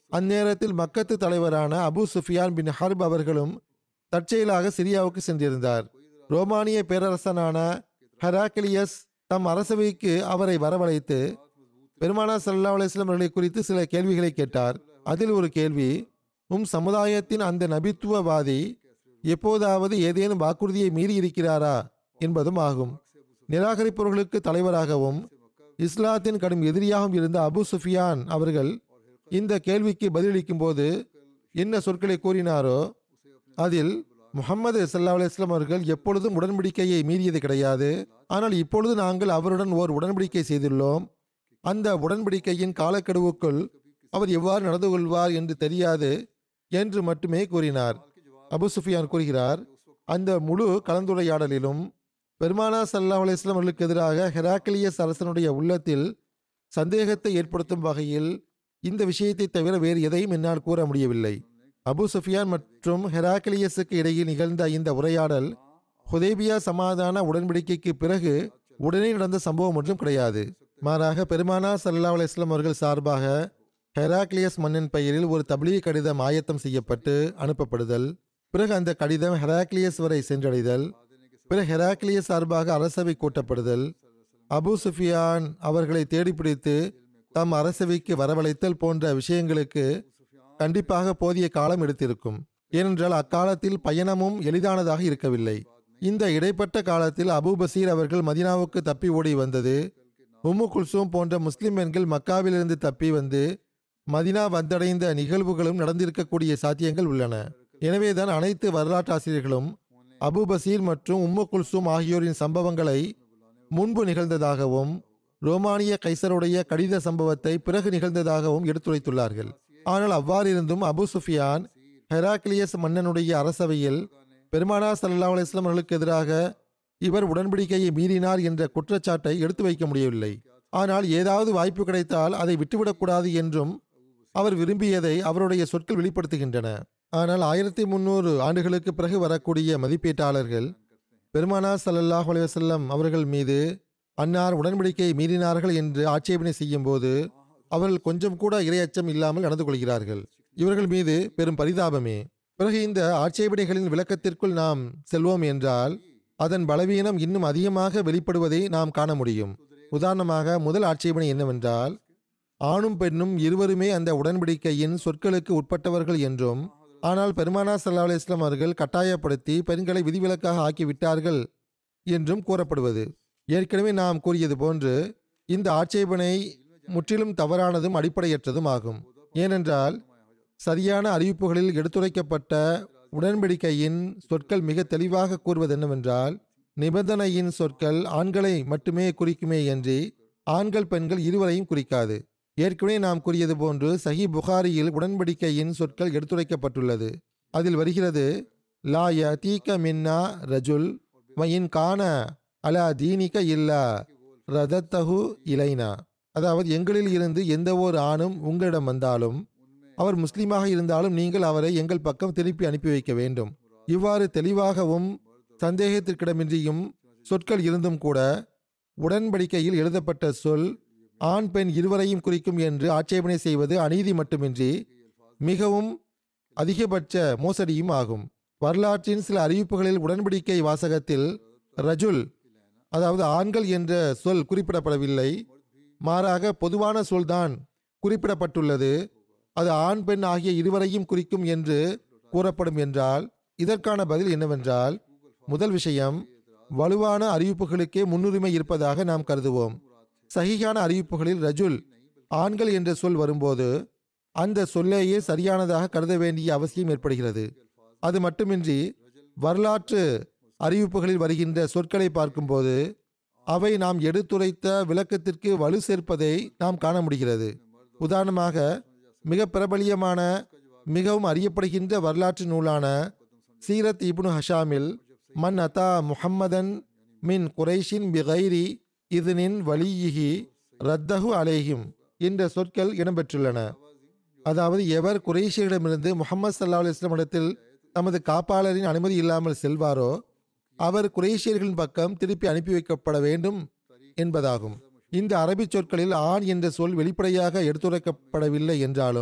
அந்நேரத்தில் மக்கத்து தலைவரான அபு சுஃபியான் பின் ஹர்ப் அவர்களும் தற்செயலாக சிரியாவுக்கு சென்றிருந்தார் ரோமானிய பேரரசனான ஹெராக்கிலியஸ் தம் அரசவைக்கு அவரை வரவழைத்து பெருமானா சல்லா அலிஸ்லாம் அவர்களை குறித்து சில கேள்விகளை கேட்டார் அதில் ஒரு கேள்வி உம் சமுதாயத்தின் அந்த நபித்துவவாதி எப்போதாவது ஏதேனும் வாக்குறுதியை மீறி இருக்கிறாரா என்பதும் ஆகும் நிராகரிப்பவர்களுக்கு தலைவராகவும் இஸ்லாத்தின் கடும் எதிரியாகவும் இருந்த அபு சுஃபியான் அவர்கள் இந்த கேள்விக்கு பதிலளிக்கும் போது என்ன சொற்களை கூறினாரோ அதில் முகமது சல்லா அலிஸ்லாம் அவர்கள் எப்பொழுதும் உடன்படிக்கையை மீறியது கிடையாது ஆனால் இப்பொழுது நாங்கள் அவருடன் ஓர் உடன்படிக்கை செய்துள்ளோம் அந்த உடன்படிக்கையின் காலக்கெடுவுக்குள் அவர் எவ்வாறு நடந்து கொள்வார் என்று தெரியாது என்று மட்டுமே கூறினார் அபு சுஃபியான் கூறுகிறார் அந்த முழு கலந்துரையாடலிலும் பெருமானா சல்லா அலிஸ்லாம் அவர்களுக்கு எதிராக ஹெராக்கிலியஸ் அரசனுடைய உள்ளத்தில் சந்தேகத்தை ஏற்படுத்தும் வகையில் இந்த விஷயத்தை தவிர வேறு எதையும் என்னால் கூற முடியவில்லை அபு சுஃபியான் மற்றும் ஹெராக்கிலியஸுக்கு இடையில் நிகழ்ந்த இந்த உரையாடல் ஹுதேபியா சமாதான உடன்படிக்கைக்கு பிறகு உடனே நடந்த சம்பவம் ஒன்றும் கிடையாது மாறாக பெருமானா சல்லா அலிஸ்லாம் அவர்கள் சார்பாக ஹெராக்லியஸ் மன்னன் பெயரில் ஒரு தபிலீக் கடிதம் ஆயத்தம் செய்யப்பட்டு அனுப்பப்படுதல் பிறகு அந்த கடிதம் ஹெராக்லியஸ் வரை சென்றடைதல் பிறகு ஹெராக்லியஸ் சார்பாக அரசவை கூட்டப்படுதல் அபு சுஃபியான் அவர்களை தேடிப்பிடித்து தம் அரசவைக்கு வரவழைத்தல் போன்ற விஷயங்களுக்கு கண்டிப்பாக போதிய காலம் எடுத்திருக்கும் ஏனென்றால் அக்காலத்தில் பயணமும் எளிதானதாக இருக்கவில்லை இந்த இடைப்பட்ட காலத்தில் அபு பசீர் அவர்கள் மதினாவுக்கு தப்பி ஓடி வந்தது உம்மு குல்சூம் போன்ற முஸ்லிம் பெண்கள் மக்காவிலிருந்து தப்பி வந்து மதினா வந்தடைந்த நிகழ்வுகளும் நடந்திருக்கக்கூடிய சாத்தியங்கள் உள்ளன எனவேதான் அனைத்து வரலாற்றாசிரியர்களும் அபு பசீர் மற்றும் உம்மு குல்சூம் ஆகியோரின் சம்பவங்களை முன்பு நிகழ்ந்ததாகவும் ரோமானிய கைசருடைய கடித சம்பவத்தை பிறகு நிகழ்ந்ததாகவும் எடுத்துரைத்துள்ளார்கள் ஆனால் அவ்வாறிருந்தும் அபு சுஃபியான் ஹெராக்லியஸ் மன்னனுடைய அரசவையில் பெருமானா சல்லா அலிஸ்லாம் அவர்களுக்கு எதிராக இவர் உடன்படிக்கையை மீறினார் என்ற குற்றச்சாட்டை எடுத்து வைக்க முடியவில்லை ஆனால் ஏதாவது வாய்ப்பு கிடைத்தால் அதை விட்டுவிடக்கூடாது என்றும் அவர் விரும்பியதை அவருடைய சொற்கள் வெளிப்படுத்துகின்றன ஆனால் ஆயிரத்தி முன்னூறு ஆண்டுகளுக்கு பிறகு வரக்கூடிய மதிப்பீட்டாளர்கள் பெருமானா சல்லல்லாஹ் அலைவசல்லம் அவர்கள் மீது அன்னார் உடன்படிக்கையை மீறினார்கள் என்று ஆட்சேபனை செய்யும் போது அவர்கள் கொஞ்சம் கூட இரையச்சம் இல்லாமல் நடந்து கொள்கிறார்கள் இவர்கள் மீது பெரும் பரிதாபமே பிறகு இந்த ஆட்சேபனைகளின் விளக்கத்திற்குள் நாம் செல்வோம் என்றால் அதன் பலவீனம் இன்னும் அதிகமாக வெளிப்படுவதை நாம் காண முடியும் உதாரணமாக முதல் ஆட்சேபனை என்னவென்றால் ஆணும் பெண்ணும் இருவருமே அந்த உடன்படிக்கையின் சொற்களுக்கு உட்பட்டவர்கள் என்றும் ஆனால் பெருமானா சல்லா அலிஸ்லாம் அவர்கள் கட்டாயப்படுத்தி பெண்களை விதிவிலக்காக ஆக்கிவிட்டார்கள் என்றும் கூறப்படுவது ஏற்கனவே நாம் கூறியது போன்று இந்த ஆட்சேபனை முற்றிலும் தவறானதும் அடிப்படையற்றதும் ஆகும் ஏனென்றால் சரியான அறிவிப்புகளில் எடுத்துரைக்கப்பட்ட உடன்படிக்கையின் சொற்கள் மிக தெளிவாக கூறுவது என்னவென்றால் நிபந்தனையின் சொற்கள் ஆண்களை மட்டுமே குறிக்குமே என்று ஆண்கள் பெண்கள் இருவரையும் குறிக்காது ஏற்கனவே நாம் கூறியது போன்று சஹி புகாரியில் உடன்படிக்கையின் சொற்கள் எடுத்துரைக்கப்பட்டுள்ளது அதில் வருகிறது லா ய தீக்க மின்னா ரஜுல் வயின் கான அலா தீனிக இல்லா ரதத்தஹு இலைனா அதாவது எங்களில் இருந்து எந்த ஒரு ஆணும் உங்களிடம் வந்தாலும் அவர் முஸ்லீமாக இருந்தாலும் நீங்கள் அவரை எங்கள் பக்கம் திருப்பி அனுப்பி வைக்க வேண்டும் இவ்வாறு தெளிவாகவும் சந்தேகத்திற்கிடமின்றியும் சொற்கள் இருந்தும் கூட உடன்படிக்கையில் எழுதப்பட்ட சொல் ஆண் பெண் இருவரையும் குறிக்கும் என்று ஆட்சேபனை செய்வது அநீதி மட்டுமின்றி மிகவும் அதிகபட்ச மோசடியும் ஆகும் வரலாற்றின் சில அறிவிப்புகளில் உடன்படிக்கை வாசகத்தில் ரஜுல் அதாவது ஆண்கள் என்ற சொல் குறிப்பிடப்படவில்லை மாறாக பொதுவான சொல்தான் குறிப்பிடப்பட்டுள்ளது அது ஆண் பெண் ஆகிய இருவரையும் குறிக்கும் என்று கூறப்படும் என்றால் இதற்கான பதில் என்னவென்றால் முதல் விஷயம் வலுவான அறிவிப்புகளுக்கே முன்னுரிமை இருப்பதாக நாம் கருதுவோம் சகிகான அறிவிப்புகளில் ரஜுல் ஆண்கள் என்ற சொல் வரும்போது அந்த சொல்லேயே சரியானதாக கருத வேண்டிய அவசியம் ஏற்படுகிறது அது மட்டுமின்றி வரலாற்று அறிவிப்புகளில் வருகின்ற சொற்களை பார்க்கும்போது அவை நாம் எடுத்துரைத்த விளக்கத்திற்கு வலு சேர்ப்பதை நாம் காண முடிகிறது உதாரணமாக மிக பிரபலியமான மிகவும் அறியப்படுகின்ற வரலாற்று நூலான சீரத் இப்னு ஹஷாமில் மன் அத்தா முஹம்மதன் மின் குரைஷின் பிகைரி இதனின் வலியிகி ரத்தஹு அலேஹிம் என்ற சொற்கள் இடம்பெற்றுள்ளன அதாவது எவர் குறைஷியிடமிருந்து முகமது சல்லா அலிஸ்லாம் இடத்தில் தமது காப்பாளரின் அனுமதி இல்லாமல் செல்வாரோ அவர் குரேஷியர்களின் பக்கம் திருப்பி அனுப்பி வைக்கப்பட வேண்டும் என்பதாகும் இந்த அரபி சொற்களில் ஆண் என்ற சொல் வெளிப்படையாக எடுத்துரைக்கப்படவில்லை என்றாலும்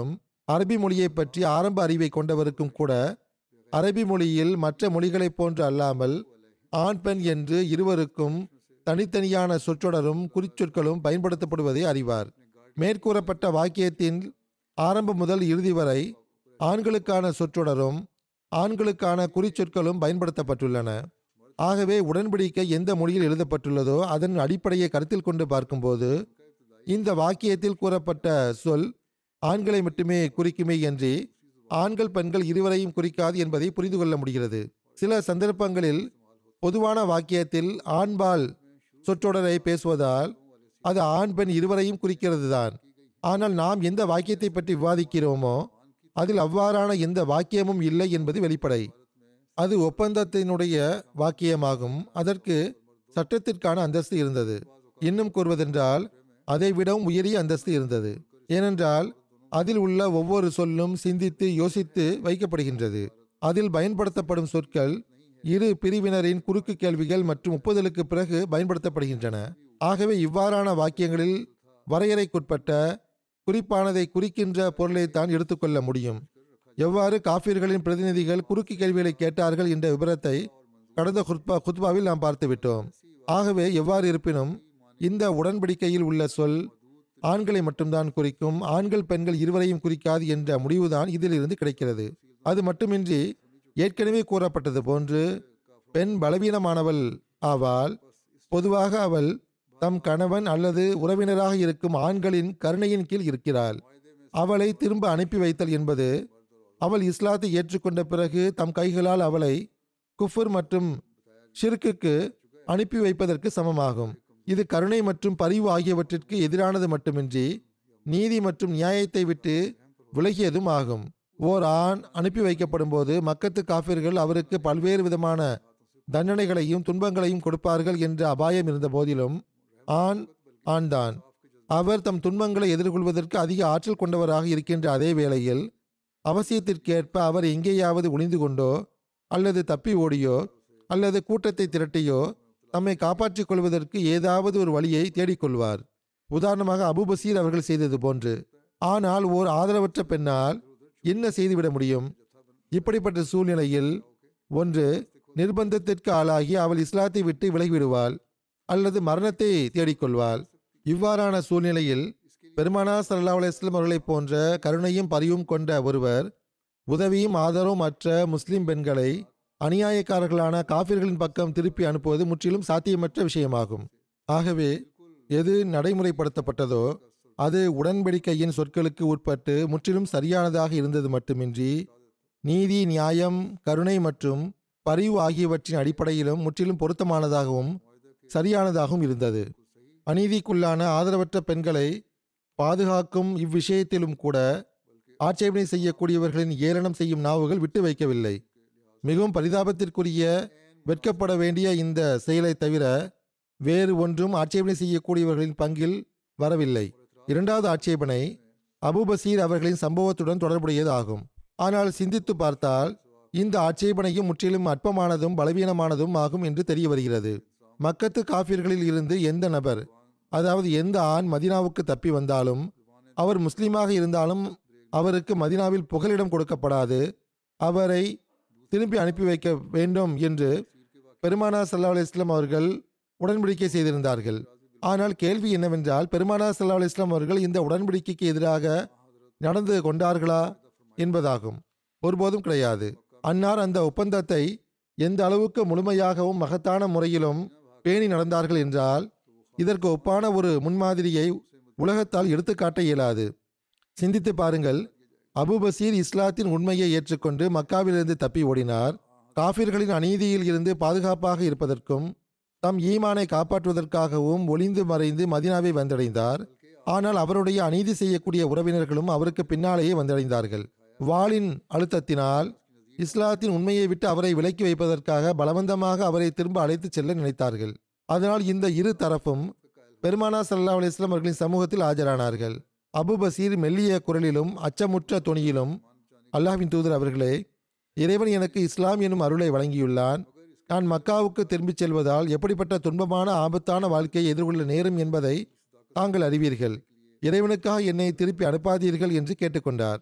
அரபி மொழியை பற்றி ஆரம்ப அறிவை கொண்டவருக்கும் கூட அரபி மொழியில் மற்ற மொழிகளைப் போன்று அல்லாமல் ஆண் பெண் என்று இருவருக்கும் தனித்தனியான சொற்றொடரும் குறிச்சொற்களும் பயன்படுத்தப்படுவதை அறிவார் மேற்கூறப்பட்ட வாக்கியத்தின் ஆரம்பம் முதல் இறுதி வரை ஆண்களுக்கான சொற்றொடரும் ஆண்களுக்கான குறிச்சொற்களும் பயன்படுத்தப்பட்டுள்ளன ஆகவே உடன்படிக்கை எந்த மொழியில் எழுதப்பட்டுள்ளதோ அதன் அடிப்படையை கருத்தில் கொண்டு பார்க்கும்போது இந்த வாக்கியத்தில் கூறப்பட்ட சொல் ஆண்களை மட்டுமே குறிக்குமே என்று ஆண்கள் பெண்கள் இருவரையும் குறிக்காது என்பதை புரிந்து கொள்ள முடிகிறது சில சந்தர்ப்பங்களில் பொதுவான வாக்கியத்தில் ஆண்பால் சொற்றொடரை பேசுவதால் அது ஆண் பெண் இருவரையும் குறிக்கிறது தான் ஆனால் நாம் எந்த வாக்கியத்தை பற்றி விவாதிக்கிறோமோ அதில் அவ்வாறான எந்த வாக்கியமும் இல்லை என்பது வெளிப்படை அது ஒப்பந்தத்தினுடைய வாக்கியமாகும் அதற்கு சட்டத்திற்கான அந்தஸ்து இருந்தது இன்னும் கூறுவதென்றால் அதை விடவும் உயரிய அந்தஸ்து இருந்தது ஏனென்றால் அதில் உள்ள ஒவ்வொரு சொல்லும் சிந்தித்து யோசித்து வைக்கப்படுகின்றது அதில் பயன்படுத்தப்படும் சொற்கள் இரு பிரிவினரின் குறுக்கு கேள்விகள் மற்றும் ஒப்புதலுக்கு பிறகு பயன்படுத்தப்படுகின்றன ஆகவே இவ்வாறான வாக்கியங்களில் வரையறைக்குட்பட்ட குறிப்பானதை குறிக்கின்ற பொருளைத்தான் எடுத்துக்கொள்ள முடியும் எவ்வாறு காஃபிர்களின் பிரதிநிதிகள் குறுக்கு கேள்விகளை கேட்டார்கள் என்ற விபரத்தை கடந்த குத்பா குத்பாவில் நாம் பார்த்துவிட்டோம் ஆகவே எவ்வாறு இருப்பினும் இந்த உடன்படிக்கையில் உள்ள சொல் ஆண்களை மட்டும்தான் குறிக்கும் ஆண்கள் பெண்கள் இருவரையும் குறிக்காது என்ற முடிவுதான் இதிலிருந்து கிடைக்கிறது அது மட்டுமின்றி ஏற்கனவே கூறப்பட்டது போன்று பெண் பலவீனமானவள் ஆவாள் பொதுவாக அவள் தம் கணவன் அல்லது உறவினராக இருக்கும் ஆண்களின் கருணையின் கீழ் இருக்கிறாள் அவளை திரும்ப அனுப்பி வைத்தல் என்பது அவள் இஸ்லாத்தை ஏற்றுக்கொண்ட பிறகு தம் கைகளால் அவளை குஃபர் மற்றும் ஷிர்க்குக்கு அனுப்பி வைப்பதற்கு சமமாகும் இது கருணை மற்றும் பரிவு ஆகியவற்றிற்கு எதிரானது மட்டுமின்றி நீதி மற்றும் நியாயத்தை விட்டு விலகியதும் ஆகும் ஓர் ஆண் அனுப்பி வைக்கப்படும் போது மக்கத்து காஃபிர்கள் அவருக்கு பல்வேறு விதமான தண்டனைகளையும் துன்பங்களையும் கொடுப்பார்கள் என்ற அபாயம் இருந்த போதிலும் ஆண் ஆண்தான் அவர் தம் துன்பங்களை எதிர்கொள்வதற்கு அதிக ஆற்றல் கொண்டவராக இருக்கின்ற அதே வேளையில் அவசியத்திற்கேற்ப அவர் எங்கேயாவது ஒளிந்து கொண்டோ அல்லது தப்பி ஓடியோ அல்லது கூட்டத்தை திரட்டியோ தம்மை காப்பாற்றிக் கொள்வதற்கு ஏதாவது ஒரு வழியை தேடிக்கொள்வார் உதாரணமாக அபுபசீர் அவர்கள் செய்தது போன்று ஆனால் ஓர் ஆதரவற்ற பெண்ணால் என்ன செய்துவிட முடியும் இப்படிப்பட்ட சூழ்நிலையில் ஒன்று நிர்பந்தத்திற்கு ஆளாகி அவள் இஸ்லாத்தை விட்டு விலகிவிடுவாள் அல்லது மரணத்தை தேடிக்கொள்வாள் இவ்வாறான சூழ்நிலையில் பெருமானா சல்லா அலுவலாம் அவர்களைப் போன்ற கருணையும் பரிவும் கொண்ட ஒருவர் உதவியும் ஆதரவும் அற்ற முஸ்லிம் பெண்களை அநியாயக்காரர்களான காபிர்களின் பக்கம் திருப்பி அனுப்புவது முற்றிலும் சாத்தியமற்ற விஷயமாகும் ஆகவே எது நடைமுறைப்படுத்தப்பட்டதோ அது உடன்படிக்கையின் சொற்களுக்கு உட்பட்டு முற்றிலும் சரியானதாக இருந்தது மட்டுமின்றி நீதி நியாயம் கருணை மற்றும் பரிவு ஆகியவற்றின் அடிப்படையிலும் முற்றிலும் பொருத்தமானதாகவும் சரியானதாகவும் இருந்தது அநீதிக்குள்ளான ஆதரவற்ற பெண்களை பாதுகாக்கும் இவ்விஷயத்திலும் கூட ஆட்சேபனை செய்யக்கூடியவர்களின் ஏளனம் செய்யும் நாவுகள் விட்டு வைக்கவில்லை மிகவும் பரிதாபத்திற்குரிய வெட்கப்பட வேண்டிய இந்த செயலை தவிர வேறு ஒன்றும் ஆட்சேபனை செய்யக்கூடியவர்களின் பங்கில் வரவில்லை இரண்டாவது ஆட்சேபனை அபுபசீர் அவர்களின் சம்பவத்துடன் தொடர்புடையது ஆகும் ஆனால் சிந்தித்து பார்த்தால் இந்த ஆட்சேபனையும் முற்றிலும் அற்பமானதும் பலவீனமானதும் ஆகும் என்று தெரிய வருகிறது மக்கத்து காஃபிர்களில் இருந்து எந்த நபர் அதாவது எந்த ஆண் மதினாவுக்கு தப்பி வந்தாலும் அவர் முஸ்லீமாக இருந்தாலும் அவருக்கு மதினாவில் புகலிடம் கொடுக்கப்படாது அவரை திருப்பி அனுப்பி வைக்க வேண்டும் என்று பெருமானா சல்லா அலிஸ்லாம் அவர்கள் உடன்படிக்கை செய்திருந்தார்கள் ஆனால் கேள்வி என்னவென்றால் பெருமானா சல்லா அலிஸ்லாம் அவர்கள் இந்த உடன்படிக்கைக்கு எதிராக நடந்து கொண்டார்களா என்பதாகும் ஒருபோதும் கிடையாது அன்னார் அந்த ஒப்பந்தத்தை எந்த அளவுக்கு முழுமையாகவும் மகத்தான முறையிலும் பேணி நடந்தார்கள் என்றால் இதற்கு ஒப்பான ஒரு முன்மாதிரியை உலகத்தால் எடுத்துக்காட்ட இயலாது சிந்தித்து பாருங்கள் அபுபசீர் இஸ்லாத்தின் உண்மையை ஏற்றுக்கொண்டு மக்காவிலிருந்து தப்பி ஓடினார் காஃபிர்களின் அநீதியில் இருந்து பாதுகாப்பாக இருப்பதற்கும் தம் ஈமானை காப்பாற்றுவதற்காகவும் ஒளிந்து மறைந்து மதினாவை வந்தடைந்தார் ஆனால் அவருடைய அநீதி செய்யக்கூடிய உறவினர்களும் அவருக்கு பின்னாலேயே வந்தடைந்தார்கள் வாளின் அழுத்தத்தினால் இஸ்லாத்தின் உண்மையை விட்டு அவரை விலக்கி வைப்பதற்காக பலவந்தமாக அவரை திரும்ப அழைத்துச் செல்ல நினைத்தார்கள் அதனால் இந்த இரு தரப்பும் பெருமானா சல்லா அலிஸ்லாம் அவர்களின் சமூகத்தில் ஆஜரானார்கள் அபு பசீர் மெல்லிய குரலிலும் அச்சமுற்ற துணியிலும் அல்லாஹ்வின் தூதர் அவர்களே இறைவன் எனக்கு இஸ்லாம் எனும் அருளை வழங்கியுள்ளான் நான் மக்காவுக்கு திரும்பிச் செல்வதால் எப்படிப்பட்ட துன்பமான ஆபத்தான வாழ்க்கையை எதிர்கொள்ள நேரும் என்பதை தாங்கள் அறிவீர்கள் இறைவனுக்காக என்னை திருப்பி அனுப்பாதீர்கள் என்று கேட்டுக்கொண்டார்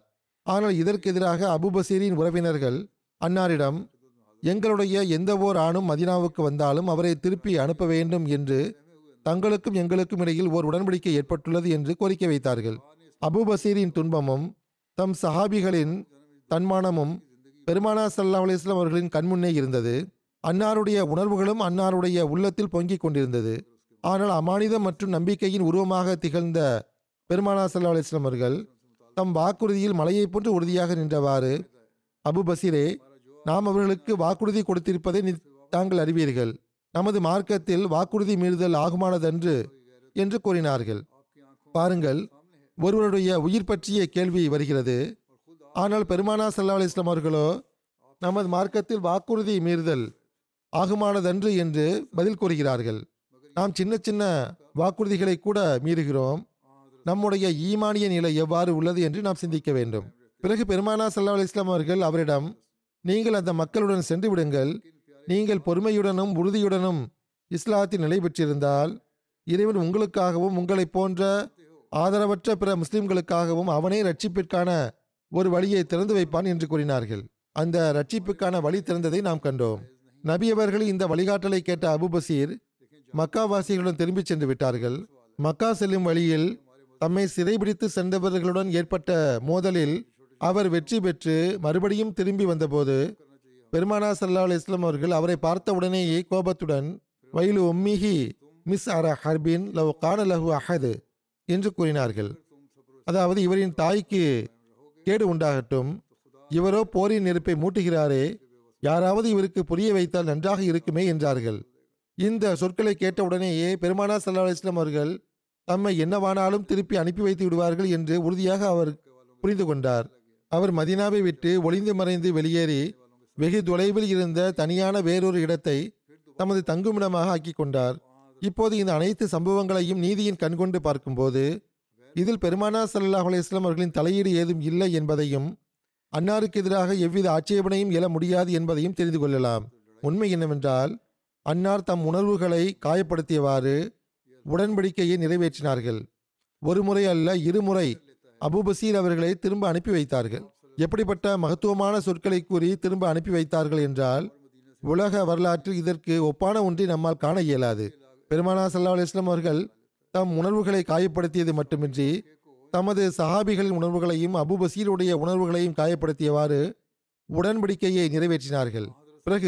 ஆனால் இதற்கு எதிராக அபுபசீரின் உறவினர்கள் அன்னாரிடம் எங்களுடைய எந்த ஓர் ஆணும் மதினாவுக்கு வந்தாலும் அவரை திருப்பி அனுப்ப வேண்டும் என்று தங்களுக்கும் எங்களுக்கும் இடையில் ஓர் உடன்படிக்கை ஏற்பட்டுள்ளது என்று கோரிக்கை வைத்தார்கள் அபுபசீரின் துன்பமும் தம் சஹாபிகளின் தன்மானமும் பெருமானா சல்லா அலிஸ்லாம் அவர்களின் கண்முன்னே இருந்தது அன்னாருடைய உணர்வுகளும் அன்னாருடைய உள்ளத்தில் பொங்கிக் கொண்டிருந்தது ஆனால் அமானிதம் மற்றும் நம்பிக்கையின் உருவமாக திகழ்ந்த பெருமானா சல்லா அலிஸ்லாம் அவர்கள் தம் வாக்குறுதியில் மலையைப் போன்று உறுதியாக நின்றவாறு அபு பசீரே நாம் அவர்களுக்கு வாக்குறுதி கொடுத்திருப்பதை நீ- தாங்கள் அறிவீர்கள் நமது மார்க்கத்தில் வாக்குறுதி மீறுதல் ஆகுமானதன்று என்று கூறினார்கள் பாருங்கள் ஒருவருடைய உயிர் பற்றிய கேள்வி வருகிறது ஆனால் பெருமானா சல்லா அலிஸ்லாம் அவர்களோ நமது மார்க்கத்தில் வாக்குறுதி மீறுதல் ஆகுமானதன்று என்று பதில் கூறுகிறார்கள் நாம் சின்ன சின்ன வாக்குறுதிகளை கூட மீறுகிறோம் நம்முடைய ஈமானிய நிலை எவ்வாறு உள்ளது என்று நாம் சிந்திக்க வேண்டும் பிறகு பெருமானா சல்லா அலிஸ்லாம் அவர்கள் அவரிடம் நீங்கள் அந்த மக்களுடன் சென்று விடுங்கள் நீங்கள் பொறுமையுடனும் உறுதியுடனும் இஸ்லாத்தில் நிலை பெற்றிருந்தால் இறைவன் உங்களுக்காகவும் உங்களைப் போன்ற ஆதரவற்ற பிற முஸ்லிம்களுக்காகவும் அவனே ரட்சிப்பிற்கான ஒரு வழியை திறந்து வைப்பான் என்று கூறினார்கள் அந்த ரட்சிப்புக்கான வழி திறந்ததை நாம் கண்டோம் நபி அவர்கள் இந்த வழிகாட்டலை கேட்ட அபுபசீர் மக்காவாசிகளுடன் திரும்பிச் சென்று விட்டார்கள் மக்கா செல்லும் வழியில் தம்மை சிறைபிடித்து சென்றவர்களுடன் ஏற்பட்ட மோதலில் அவர் வெற்றி பெற்று மறுபடியும் திரும்பி வந்தபோது பெருமானா சல்லா இஸ்லாம் அவர்கள் அவரை பார்த்த உடனேயே கோபத்துடன் வயலு உம்மிஹி மிஸ் அர ஹர்பின் லவ் கான லஹு அஹது என்று கூறினார்கள் அதாவது இவரின் தாய்க்கு கேடு உண்டாகட்டும் இவரோ போரின் நெருப்பை மூட்டுகிறாரே யாராவது இவருக்கு புரிய வைத்தால் நன்றாக இருக்குமே என்றார்கள் இந்த சொற்களை கேட்ட உடனேயே பெருமானா சல்லா இஸ்லாம் அவர்கள் தம்மை என்னவானாலும் திருப்பி அனுப்பி வைத்து விடுவார்கள் என்று உறுதியாக அவர் புரிந்து கொண்டார் அவர் மதீனாவை விட்டு ஒளிந்து மறைந்து வெளியேறி வெகு தொலைவில் இருந்த தனியான வேறொரு இடத்தை தமது தங்குமிடமாக ஆக்கிக் கொண்டார் இப்போது இந்த அனைத்து சம்பவங்களையும் நீதியின் கண்கொண்டு பார்க்கும்போது இதில் பெருமானா சல்லாஹ் அலையம் அவர்களின் தலையீடு ஏதும் இல்லை என்பதையும் அன்னாருக்கு எதிராக எவ்வித ஆட்சேபனையும் எழ முடியாது என்பதையும் தெரிந்து கொள்ளலாம் உண்மை என்னவென்றால் அன்னார் தம் உணர்வுகளை காயப்படுத்தியவாறு உடன்படிக்கையை நிறைவேற்றினார்கள் ஒரு முறை அல்ல இருமுறை அபுபசீர் அவர்களை திரும்ப அனுப்பி வைத்தார்கள் எப்படிப்பட்ட மகத்துவமான சொற்களை கூறி திரும்ப அனுப்பி வைத்தார்கள் என்றால் உலக வரலாற்றில் இதற்கு ஒப்பான ஒன்றை நம்மால் காண இயலாது பெருமானா சல்லா அலிஸ்லாம் அவர்கள் தம் உணர்வுகளை காயப்படுத்தியது மட்டுமின்றி தமது சஹாபிகளின் உணர்வுகளையும் அபுபசீருடைய உணர்வுகளையும் காயப்படுத்தியவாறு உடன்படிக்கையை நிறைவேற்றினார்கள் பிறகு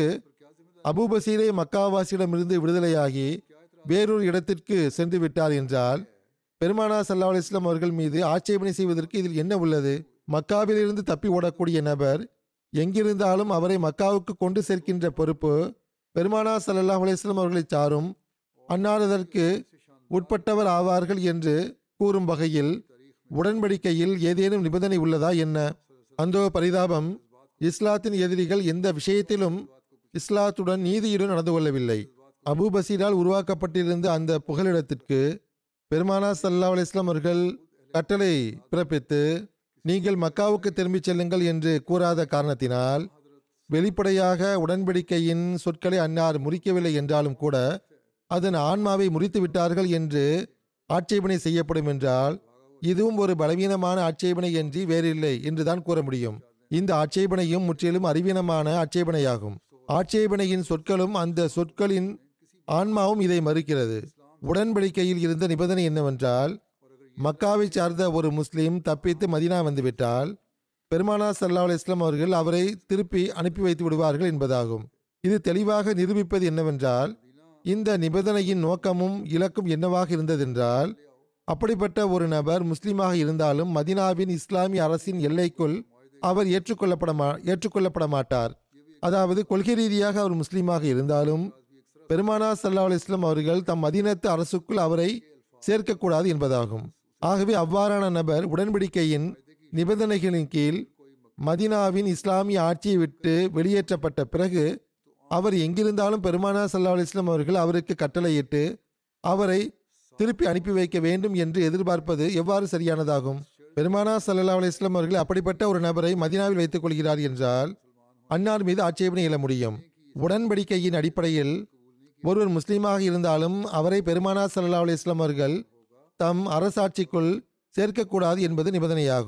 அபூபசீரே மக்காவாசியிடமிருந்து விடுதலையாகி வேறொரு இடத்திற்கு சென்று விட்டார் என்றால் பெருமானா சல்லா அலிஸ்லாம் அவர்கள் மீது ஆட்சேபனை செய்வதற்கு இதில் என்ன உள்ளது மக்காவிலிருந்து தப்பி ஓடக்கூடிய நபர் எங்கிருந்தாலும் அவரை மக்காவுக்கு கொண்டு சேர்க்கின்ற பொறுப்பு பெருமானா சல்லல்லாஹ் அலிஸ்லாம் அவர்களை சாரும் அன்னாரதற்கு உட்பட்டவர் ஆவார்கள் என்று கூறும் வகையில் உடன்படிக்கையில் ஏதேனும் நிபந்தனை உள்ளதா என்ன அந்தோ பரிதாபம் இஸ்லாத்தின் எதிரிகள் எந்த விஷயத்திலும் இஸ்லாத்துடன் நீதியுடன் நடந்து கொள்ளவில்லை அபூ பசீரால் உருவாக்கப்பட்டிருந்த அந்த புகலிடத்திற்கு பெருமானா சல்லா அலிஸ்லாம் அவர்கள் கட்டளை பிறப்பித்து நீங்கள் மக்காவுக்கு திரும்பிச் செல்லுங்கள் என்று கூறாத காரணத்தினால் வெளிப்படையாக உடன்படிக்கையின் சொற்களை அன்னார் முறிக்கவில்லை என்றாலும் கூட அதன் ஆன்மாவை முறித்து விட்டார்கள் என்று ஆட்சேபனை செய்யப்படும் என்றால் இதுவும் ஒரு பலவீனமான ஆட்சேபனை என்று வேறில்லை என்றுதான் கூற முடியும் இந்த ஆட்சேபனையும் முற்றிலும் அறிவீனமான ஆட்சேபனையாகும் ஆட்சேபனையின் சொற்களும் அந்த சொற்களின் ஆன்மாவும் இதை மறுக்கிறது உடன்படிக்கையில் இருந்த நிபந்தனை என்னவென்றால் மக்காவை சார்ந்த ஒரு முஸ்லீம் தப்பித்து மதினா வந்துவிட்டால் பெருமானா சல்லா இஸ்லாம் அவர்கள் அவரை திருப்பி அனுப்பி வைத்து விடுவார்கள் என்பதாகும் இது தெளிவாக நிரூபிப்பது என்னவென்றால் இந்த நிபந்தனையின் நோக்கமும் இலக்கும் என்னவாக இருந்ததென்றால் அப்படிப்பட்ட ஒரு நபர் முஸ்லீமாக இருந்தாலும் மதினாவின் இஸ்லாமிய அரசின் எல்லைக்குள் அவர் ஏற்றுக்கொள்ளப்பட மா ஏற்றுக்கொள்ளப்பட மாட்டார் அதாவது கொள்கை ரீதியாக அவர் முஸ்லீமாக இருந்தாலும் பெருமானா சல்லா இஸ்லாம் அவர்கள் தம் மதீனத்து அரசுக்குள் அவரை சேர்க்கக்கூடாது என்பதாகும் ஆகவே அவ்வாறான நபர் உடன்படிக்கையின் நிபந்தனைகளின் கீழ் மதினாவின் இஸ்லாமிய ஆட்சியை விட்டு வெளியேற்றப்பட்ட பிறகு அவர் எங்கிருந்தாலும் பெருமானா சல்லா இஸ்லாம் அவர்கள் அவருக்கு கட்டளையிட்டு அவரை திருப்பி அனுப்பி வைக்க வேண்டும் என்று எதிர்பார்ப்பது எவ்வாறு சரியானதாகும் பெருமானா சல்லா இஸ்லாம் அவர்கள் அப்படிப்பட்ட ஒரு நபரை மதினாவில் வைத்துக் கொள்கிறார் என்றால் அன்னார் மீது ஆட்சேபனை எழ முடியும் உடன்படிக்கையின் அடிப்படையில் ஒருவர் முஸ்லீமாக இருந்தாலும் அவரை பெருமானா சல்லா இஸ்லாம் அவர்கள் தம் அரசாட்சிக்குள் சேர்க்கக்கூடாது என்பது நிபந்தனையாகும்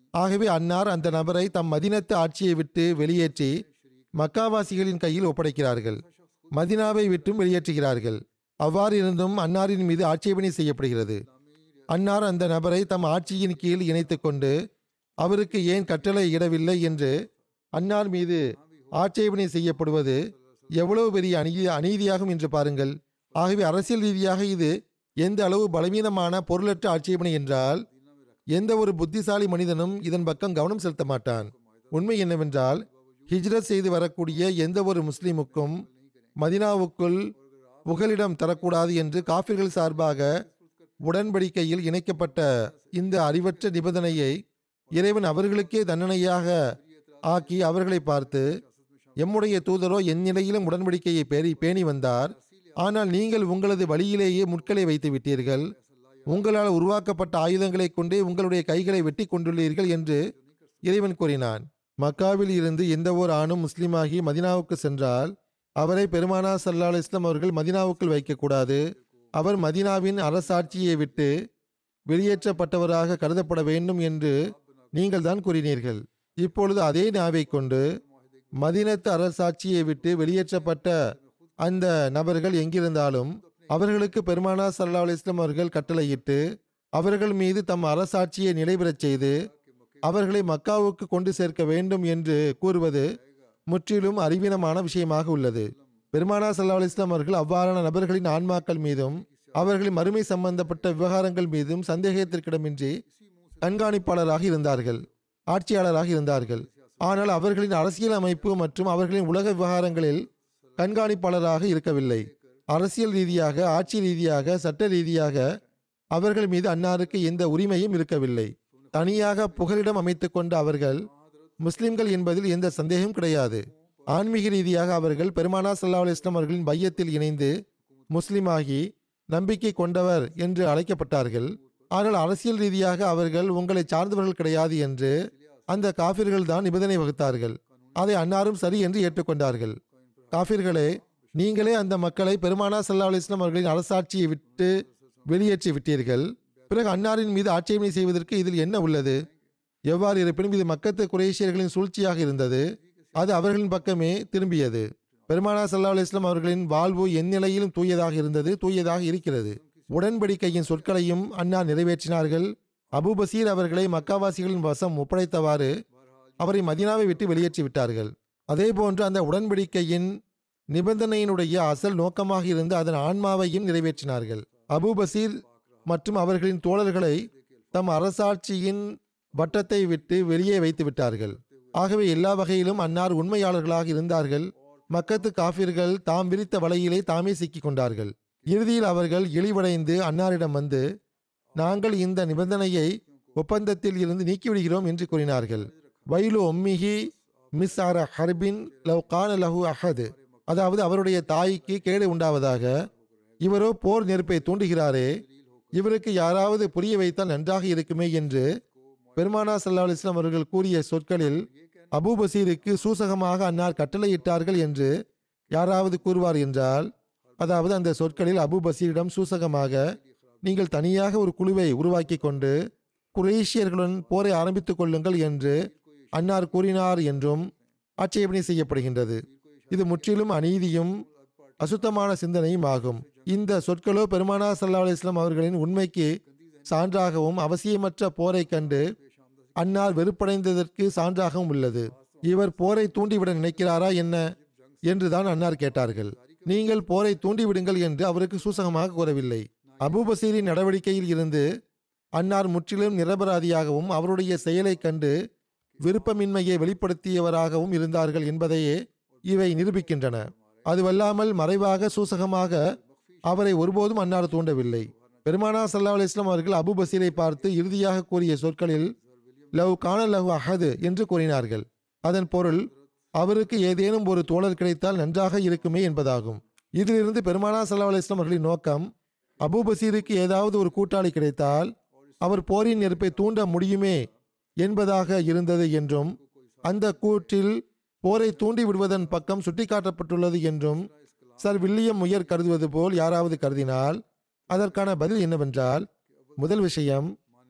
ஆகவே அன்னார் அந்த நபரை தம் மதினத்து ஆட்சியை விட்டு வெளியேற்றி மக்காவாசிகளின் கையில் ஒப்படைக்கிறார்கள் மதினாவை விட்டும் வெளியேற்றுகிறார்கள் அவ்வாறு இருந்தும் அன்னாரின் மீது ஆட்சேபனை செய்யப்படுகிறது அன்னார் அந்த நபரை தம் ஆட்சியின் கீழ் இணைத்துக் கொண்டு அவருக்கு ஏன் கட்டளை இடவில்லை என்று அன்னார் மீது ஆட்சேபனை செய்யப்படுவது எவ்வளவு பெரிய அநீதி அநீதியாகும் என்று பாருங்கள் ஆகவே அரசியல் ரீதியாக இது எந்த அளவு பலவீனமான பொருளற்ற ஆட்சேபனை என்றால் எந்த ஒரு புத்திசாலி மனிதனும் இதன் பக்கம் கவனம் செலுத்த மாட்டான் உண்மை என்னவென்றால் ஹிஜ்ரத் செய்து வரக்கூடிய எந்த ஒரு முஸ்லிமுக்கும் மதினாவுக்குள் புகலிடம் தரக்கூடாது என்று காஃபிர்கள் சார்பாக உடன்படிக்கையில் இணைக்கப்பட்ட இந்த அறிவற்ற நிபந்தனையை இறைவன் அவர்களுக்கே தண்டனையாக ஆக்கி அவர்களை பார்த்து எம்முடைய தூதரோ என் நிலையிலும் உடன்படிக்கையை பேரி பேணி வந்தார் ஆனால் நீங்கள் உங்களது வழியிலேயே முட்களை வைத்து விட்டீர்கள் உங்களால் உருவாக்கப்பட்ட ஆயுதங்களைக் கொண்டே உங்களுடைய கைகளை வெட்டி கொண்டுள்ளீர்கள் என்று இறைவன் கூறினான் மக்காவில் இருந்து எந்த ஒரு ஆணும் முஸ்லீமாகி மதினாவுக்கு சென்றால் அவரை பெருமானா சல்லா இஸ்லாம் அவர்கள் மதினாவுக்குள் வைக்கக்கூடாது அவர் மதினாவின் அரசாட்சியை விட்டு வெளியேற்றப்பட்டவராக கருதப்பட வேண்டும் என்று நீங்கள் தான் கூறினீர்கள் இப்பொழுது அதே நாவை கொண்டு மதினத்து அரசாட்சியை விட்டு வெளியேற்றப்பட்ட அந்த நபர்கள் எங்கிருந்தாலும் அவர்களுக்கு பெருமானா சல்லா இஸ்லாம் அவர்கள் கட்டளையிட்டு அவர்கள் மீது தம் அரசாட்சியை நிலைபெறச் செய்து அவர்களை மக்காவுக்கு கொண்டு சேர்க்க வேண்டும் என்று கூறுவது முற்றிலும் அறிவீனமான விஷயமாக உள்ளது பெருமானா சல்லா இஸ்லாம் அவர்கள் அவ்வாறான நபர்களின் ஆன்மாக்கள் மீதும் அவர்களின் மறுமை சம்பந்தப்பட்ட விவகாரங்கள் மீதும் சந்தேகத்திற்கிடமின்றி கண்காணிப்பாளராக இருந்தார்கள் ஆட்சியாளராக இருந்தார்கள் ஆனால் அவர்களின் அரசியல் அமைப்பு மற்றும் அவர்களின் உலக விவகாரங்களில் கண்காணிப்பாளராக இருக்கவில்லை அரசியல் ரீதியாக ஆட்சி ரீதியாக சட்ட ரீதியாக அவர்கள் மீது அன்னாருக்கு எந்த உரிமையும் இருக்கவில்லை தனியாக புகலிடம் அமைத்துக் கொண்ட அவர்கள் முஸ்லிம்கள் என்பதில் எந்த சந்தேகம் கிடையாது ஆன்மீக ரீதியாக அவர்கள் பெருமானா சல்லா இஸ்லாம் அவர்களின் பையத்தில் இணைந்து முஸ்லிமாகி நம்பிக்கை கொண்டவர் என்று அழைக்கப்பட்டார்கள் ஆனால் அரசியல் ரீதியாக அவர்கள் உங்களை சார்ந்தவர்கள் கிடையாது என்று அந்த காபிர்கள் தான் நிபந்தனை வகுத்தார்கள் அதை அன்னாரும் சரி என்று ஏற்றுக்கொண்டார்கள் காபிர்களே நீங்களே அந்த மக்களை பெருமானா சல்லா இஸ்லாம் அவர்களின் அரசாட்சியை விட்டு வெளியேற்றி விட்டீர்கள் பிறகு அன்னாரின் மீது ஆட்சேபனை செய்வதற்கு இதில் என்ன உள்ளது எவ்வாறு இருப்பினும் இது மக்கத்து குரேஷியர்களின் சூழ்ச்சியாக இருந்தது அது அவர்களின் பக்கமே திரும்பியது பெருமானா சல்லா இஸ்லாம் அவர்களின் வாழ்வு எந்நிலையிலும் தூயதாக இருந்தது தூயதாக இருக்கிறது உடன்படிக்கையின் சொற்களையும் அன்னார் நிறைவேற்றினார்கள் அபு பசீர் அவர்களை மக்காவாசிகளின் வசம் ஒப்படைத்தவாறு அவரை மதினாவை விட்டு வெளியேற்றி விட்டார்கள் அதேபோன்று அந்த உடன்படிக்கையின் நிபந்தனையினுடைய அசல் நோக்கமாக இருந்து அதன் ஆன்மாவையும் நிறைவேற்றினார்கள் அபு பசீர் மற்றும் அவர்களின் தோழர்களை தம் அரசாட்சியின் வட்டத்தை விட்டு வெளியே வைத்து விட்டார்கள் ஆகவே எல்லா வகையிலும் அன்னார் உண்மையாளர்களாக இருந்தார்கள் மக்கத்து காபிர்கள் தாம் விரித்த வலையிலே தாமே சிக்கிக் கொண்டார்கள் இறுதியில் அவர்கள் இழிவடைந்து அன்னாரிடம் வந்து நாங்கள் இந்த நிபந்தனையை ஒப்பந்தத்தில் இருந்து நீக்கிவிடுகிறோம் என்று கூறினார்கள் வைலு ஒம்மிஹி மிஸ் ஆர ஹர்பின் லவ் கான லஹு அஹது அதாவது அவருடைய தாய்க்கு கேடு உண்டாவதாக இவரோ போர் நெருப்பை தூண்டுகிறாரே இவருக்கு யாராவது புரிய வைத்தால் நன்றாக இருக்குமே என்று பெருமானா சல்லா இஸ்லாம் அவர்கள் கூறிய சொற்களில் அபூ பசீருக்கு சூசகமாக அன்னார் கட்டளையிட்டார்கள் என்று யாராவது கூறுவார் என்றால் அதாவது அந்த சொற்களில் அபு பசீரிடம் சூசகமாக நீங்கள் தனியாக ஒரு குழுவை உருவாக்கி கொண்டு குரேஷியர்களுடன் போரை ஆரம்பித்துக் கொள்ளுங்கள் என்று அன்னார் கூறினார் என்றும் ஆட்சேபனை செய்யப்படுகின்றது இது முற்றிலும் அநீதியும் அசுத்தமான சிந்தனையும் ஆகும் இந்த சொற்களோ பெருமானா சல்லா அலிஸ்லாம் அவர்களின் உண்மைக்கு சான்றாகவும் அவசியமற்ற போரை கண்டு அன்னார் வெறுப்படைந்ததற்கு சான்றாகவும் உள்ளது இவர் போரை தூண்டிவிட நினைக்கிறாரா என்ன என்றுதான் அன்னார் கேட்டார்கள் நீங்கள் போரை தூண்டிவிடுங்கள் என்று அவருக்கு சூசகமாக கூறவில்லை அபூபசீரின் நடவடிக்கையில் இருந்து அன்னார் முற்றிலும் நிரபராதியாகவும் அவருடைய செயலை கண்டு விருப்பமின்மையை வெளிப்படுத்தியவராகவும் இருந்தார்கள் என்பதையே இவை நிரூபிக்கின்றன அதுவல்லாமல் மறைவாக சூசகமாக அவரை ஒருபோதும் அன்னார் தூண்டவில்லை பெருமானா சல்லா அலிஸ்லாம் அவர்கள் அபு பசீரை பார்த்து இறுதியாக கூறிய சொற்களில் லவ் கான லவ் அஹது என்று கூறினார்கள் அதன் பொருள் அவருக்கு ஏதேனும் ஒரு தோழர் கிடைத்தால் நன்றாக இருக்குமே என்பதாகும் இதிலிருந்து பெருமானா சல்லா அலிஸ்லாம் அவர்களின் நோக்கம் அபு பசீருக்கு ஏதாவது ஒரு கூட்டாளி கிடைத்தால் அவர் போரின் நெருப்பை தூண்ட முடியுமே என்பதாக இருந்தது என்றும் அந்த கூற்றில் போரை தூண்டி விடுவதன் பக்கம் சுட்டிக்காட்டப்பட்டுள்ளது என்றும் சர் வில்லியம் உயர் கருதுவது போல் யாராவது கருதினால் அதற்கான பதில் என்னவென்றால் முதல் விஷயம்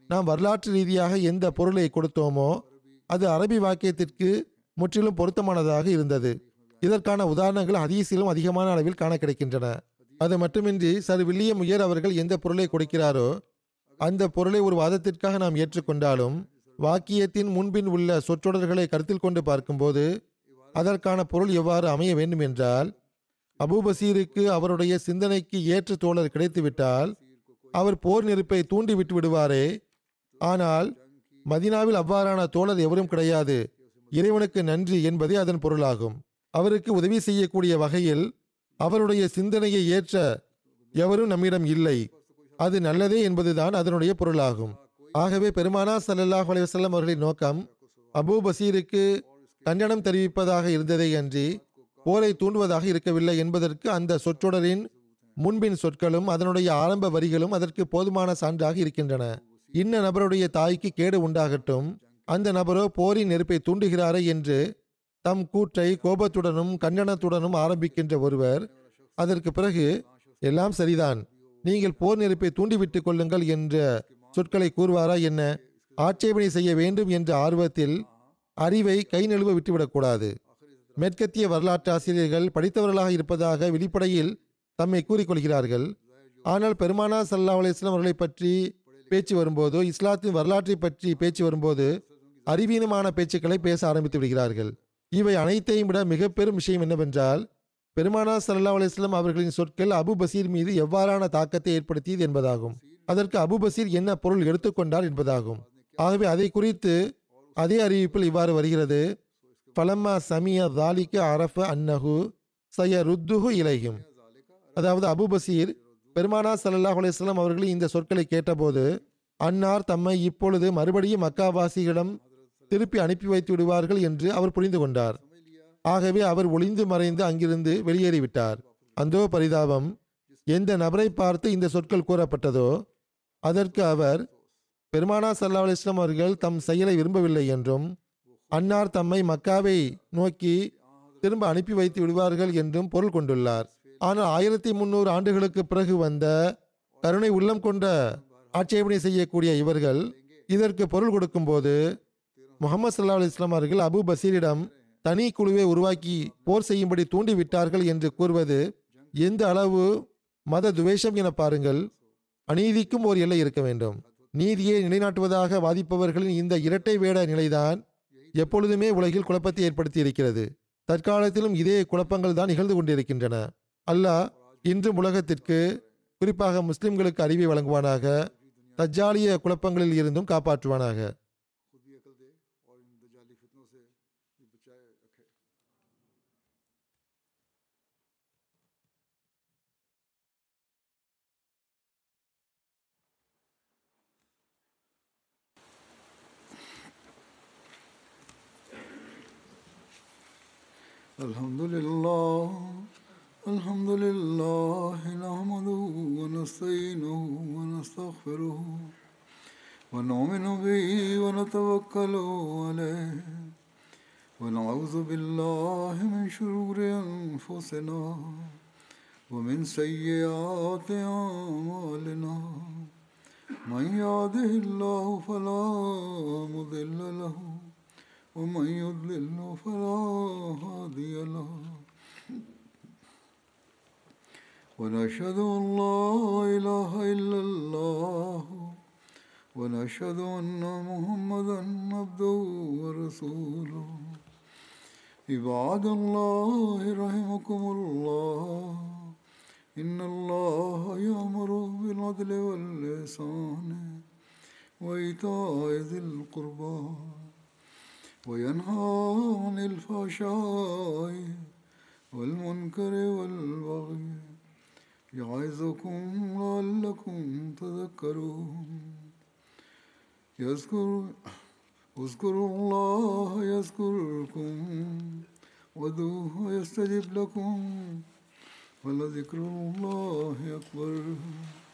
நாம் வரலாற்று ரீதியாக எந்த பொருளை கொடுத்தோமோ அது அரபி வாக்கியத்திற்கு முற்றிலும் பொருத்தமானதாக இருந்தது இதற்கான உதாரணங்கள் ஹதீஸிலும் அதிகமான அளவில் காண கிடைக்கின்றன அது மட்டுமின்றி சர் வில்லியம் உயர் அவர்கள் எந்த பொருளை கொடுக்கிறாரோ அந்த பொருளை ஒரு வாதத்திற்காக நாம் ஏற்றுக்கொண்டாலும் வாக்கியத்தின் முன்பின் உள்ள சொற்றொடர்களை கருத்தில் கொண்டு பார்க்கும்போது அதற்கான பொருள் எவ்வாறு அமைய வேண்டும் என்றால் அபூபசீருக்கு அவருடைய சிந்தனைக்கு ஏற்ற தோழர் கிடைத்துவிட்டால் அவர் போர் நெருப்பை தூண்டி விட்டு விடுவாரே ஆனால் மதினாவில் அவ்வாறான தோழர் எவரும் கிடையாது இறைவனுக்கு நன்றி என்பதே அதன் பொருளாகும் அவருக்கு உதவி செய்யக்கூடிய வகையில் அவருடைய சிந்தனையை ஏற்ற எவரும் நம்மிடம் இல்லை அது நல்லதே என்பதுதான் அதனுடைய பொருளாகும் ஆகவே பெருமானா ஸல்லல்லாஹு அலைஹி வஸல்லம் அவர்களின் நோக்கம் அபூ பசீருக்கு கண்டனம் தெரிவிப்பதாக இருந்ததே அன்றி போரை தூண்டுவதாக இருக்கவில்லை என்பதற்கு அந்த சொற்றொடரின் முன்பின் சொற்களும் அதனுடைய ஆரம்ப வரிகளும் அதற்கு போதுமான சான்றாக இருக்கின்றன இன்ன நபருடைய தாய்க்கு கேடு உண்டாகட்டும் அந்த நபரோ போரின் நெருப்பை தூண்டுகிறாரே என்று தம் கூற்றை கோபத்துடனும் கண்டனத்துடனும் ஆரம்பிக்கின்ற ஒருவர் அதற்கு பிறகு எல்லாம் சரிதான் நீங்கள் போர் நெருப்பை தூண்டிவிட்டுக் கொள்ளுங்கள் என்ற சொற்களை கூறுவாரா என்ன ஆட்சேபனை செய்ய வேண்டும் என்ற ஆர்வத்தில் அறிவை கை நழுவ விட்டுவிடக்கூடாது மேற்கத்திய வரலாற்று ஆசிரியர்கள் படித்தவர்களாக இருப்பதாக வெளிப்படையில் தம்மை கூறிக்கொள்கிறார்கள் ஆனால் பெருமானா சல்லா அலிஸ்லாம் அவர்களை பற்றி பேச்சு வரும்போதோ இஸ்லாத்தின் வரலாற்றை பற்றி பேச்சு வரும்போது அறிவீனமான பேச்சுக்களை பேச ஆரம்பித்து விடுகிறார்கள் இவை அனைத்தையும் விட மிக பெரும் விஷயம் என்னவென்றால் பெருமானா சல்லா அலிஸ்லாம் அவர்களின் சொற்கள் அபு பசீர் மீது எவ்வாறான தாக்கத்தை ஏற்படுத்தியது என்பதாகும் அதற்கு அபு பசீர் என்ன பொருள் எடுத்துக்கொண்டார் என்பதாகும் ஆகவே அதை குறித்து அதே அறிவிப்பில் இவ்வாறு வருகிறது ஃபலம்மா சமிய தாலிக்க அரஃப அன்னஹு சய ருத்துஹு இலையும் அதாவது அபு பசீர் பெருமானா சல்லல்லாஹு அலைஹிஸ்ஸலாம் அவர்கள் இந்த சொற்களை கேட்டபோது அன்னார் தம்மை இப்பொழுது மறுபடியும் மக்காவாசிகளிடம் திருப்பி அனுப்பி வைத்து விடுவார்கள் என்று அவர் புரிந்து கொண்டார் ஆகவே அவர் ஒளிந்து மறைந்து அங்கிருந்து வெளியேறிவிட்டார் அந்தோ பரிதாபம் எந்த நபரை பார்த்து இந்த சொற்கள் கூறப்பட்டதோ அதற்கு அவர் பெருமானா சல்லா அலிஸ்லாம் அவர்கள் தம் செயலை விரும்பவில்லை என்றும் அன்னார் தம்மை மக்காவை நோக்கி திரும்ப அனுப்பி வைத்து விடுவார்கள் என்றும் பொருள் கொண்டுள்ளார் ஆனால் ஆயிரத்தி முந்நூறு ஆண்டுகளுக்கு பிறகு வந்த கருணை உள்ளம் கொண்ட ஆட்சேபனை செய்யக்கூடிய இவர்கள் இதற்கு பொருள் கொடுக்கும்போது முகமது சல்லா அலிஸ்லாம் அவர்கள் அபு பசீரிடம் தனி குழுவை உருவாக்கி போர் செய்யும்படி தூண்டிவிட்டார்கள் என்று கூறுவது எந்த அளவு மத துவேஷம் என பாருங்கள் அநீதிக்கும் ஒரு எல்லை இருக்க வேண்டும் நீதியை நிலைநாட்டுவதாக வாதிப்பவர்களின் இந்த இரட்டை வேட நிலைதான் எப்பொழுதுமே உலகில் குழப்பத்தை ஏற்படுத்தி இருக்கிறது தற்காலத்திலும் இதே குழப்பங்கள் தான் நிகழ்ந்து கொண்டிருக்கின்றன அல்லாஹ் இன்றும் உலகத்திற்கு குறிப்பாக முஸ்லிம்களுக்கு அறிவை வழங்குவானாக தஜ்ஜாலிய குழப்பங்களில் இருந்தும் காப்பாற்றுவானாக खुद भी अकल दे और इन दजाली फितनों से भी बचाए रखे الحمد لله الحمد لله نحمده ونستعينه ونستغفره ونؤمن به ونتوكل عليه ونعوذ بالله من شرور أنفسنا ومن سيئات أعمالنا من يهده الله فلا مضل له ومن يضلل فلا هادي له ونشهد أن لا إله إلا الله ونشهد أن محمدا عبده ورسوله عباد الله رحمكم الله إن الله يأمر بالعدل والإحسان وإيتاء ذي القربى وينهى عن الفحشاء والمنكر والبغي يعظكم لعلكم تذكرون يذكر اذكروا الله يذكركم ودوه يستجب لكم ولذكر الله أكبر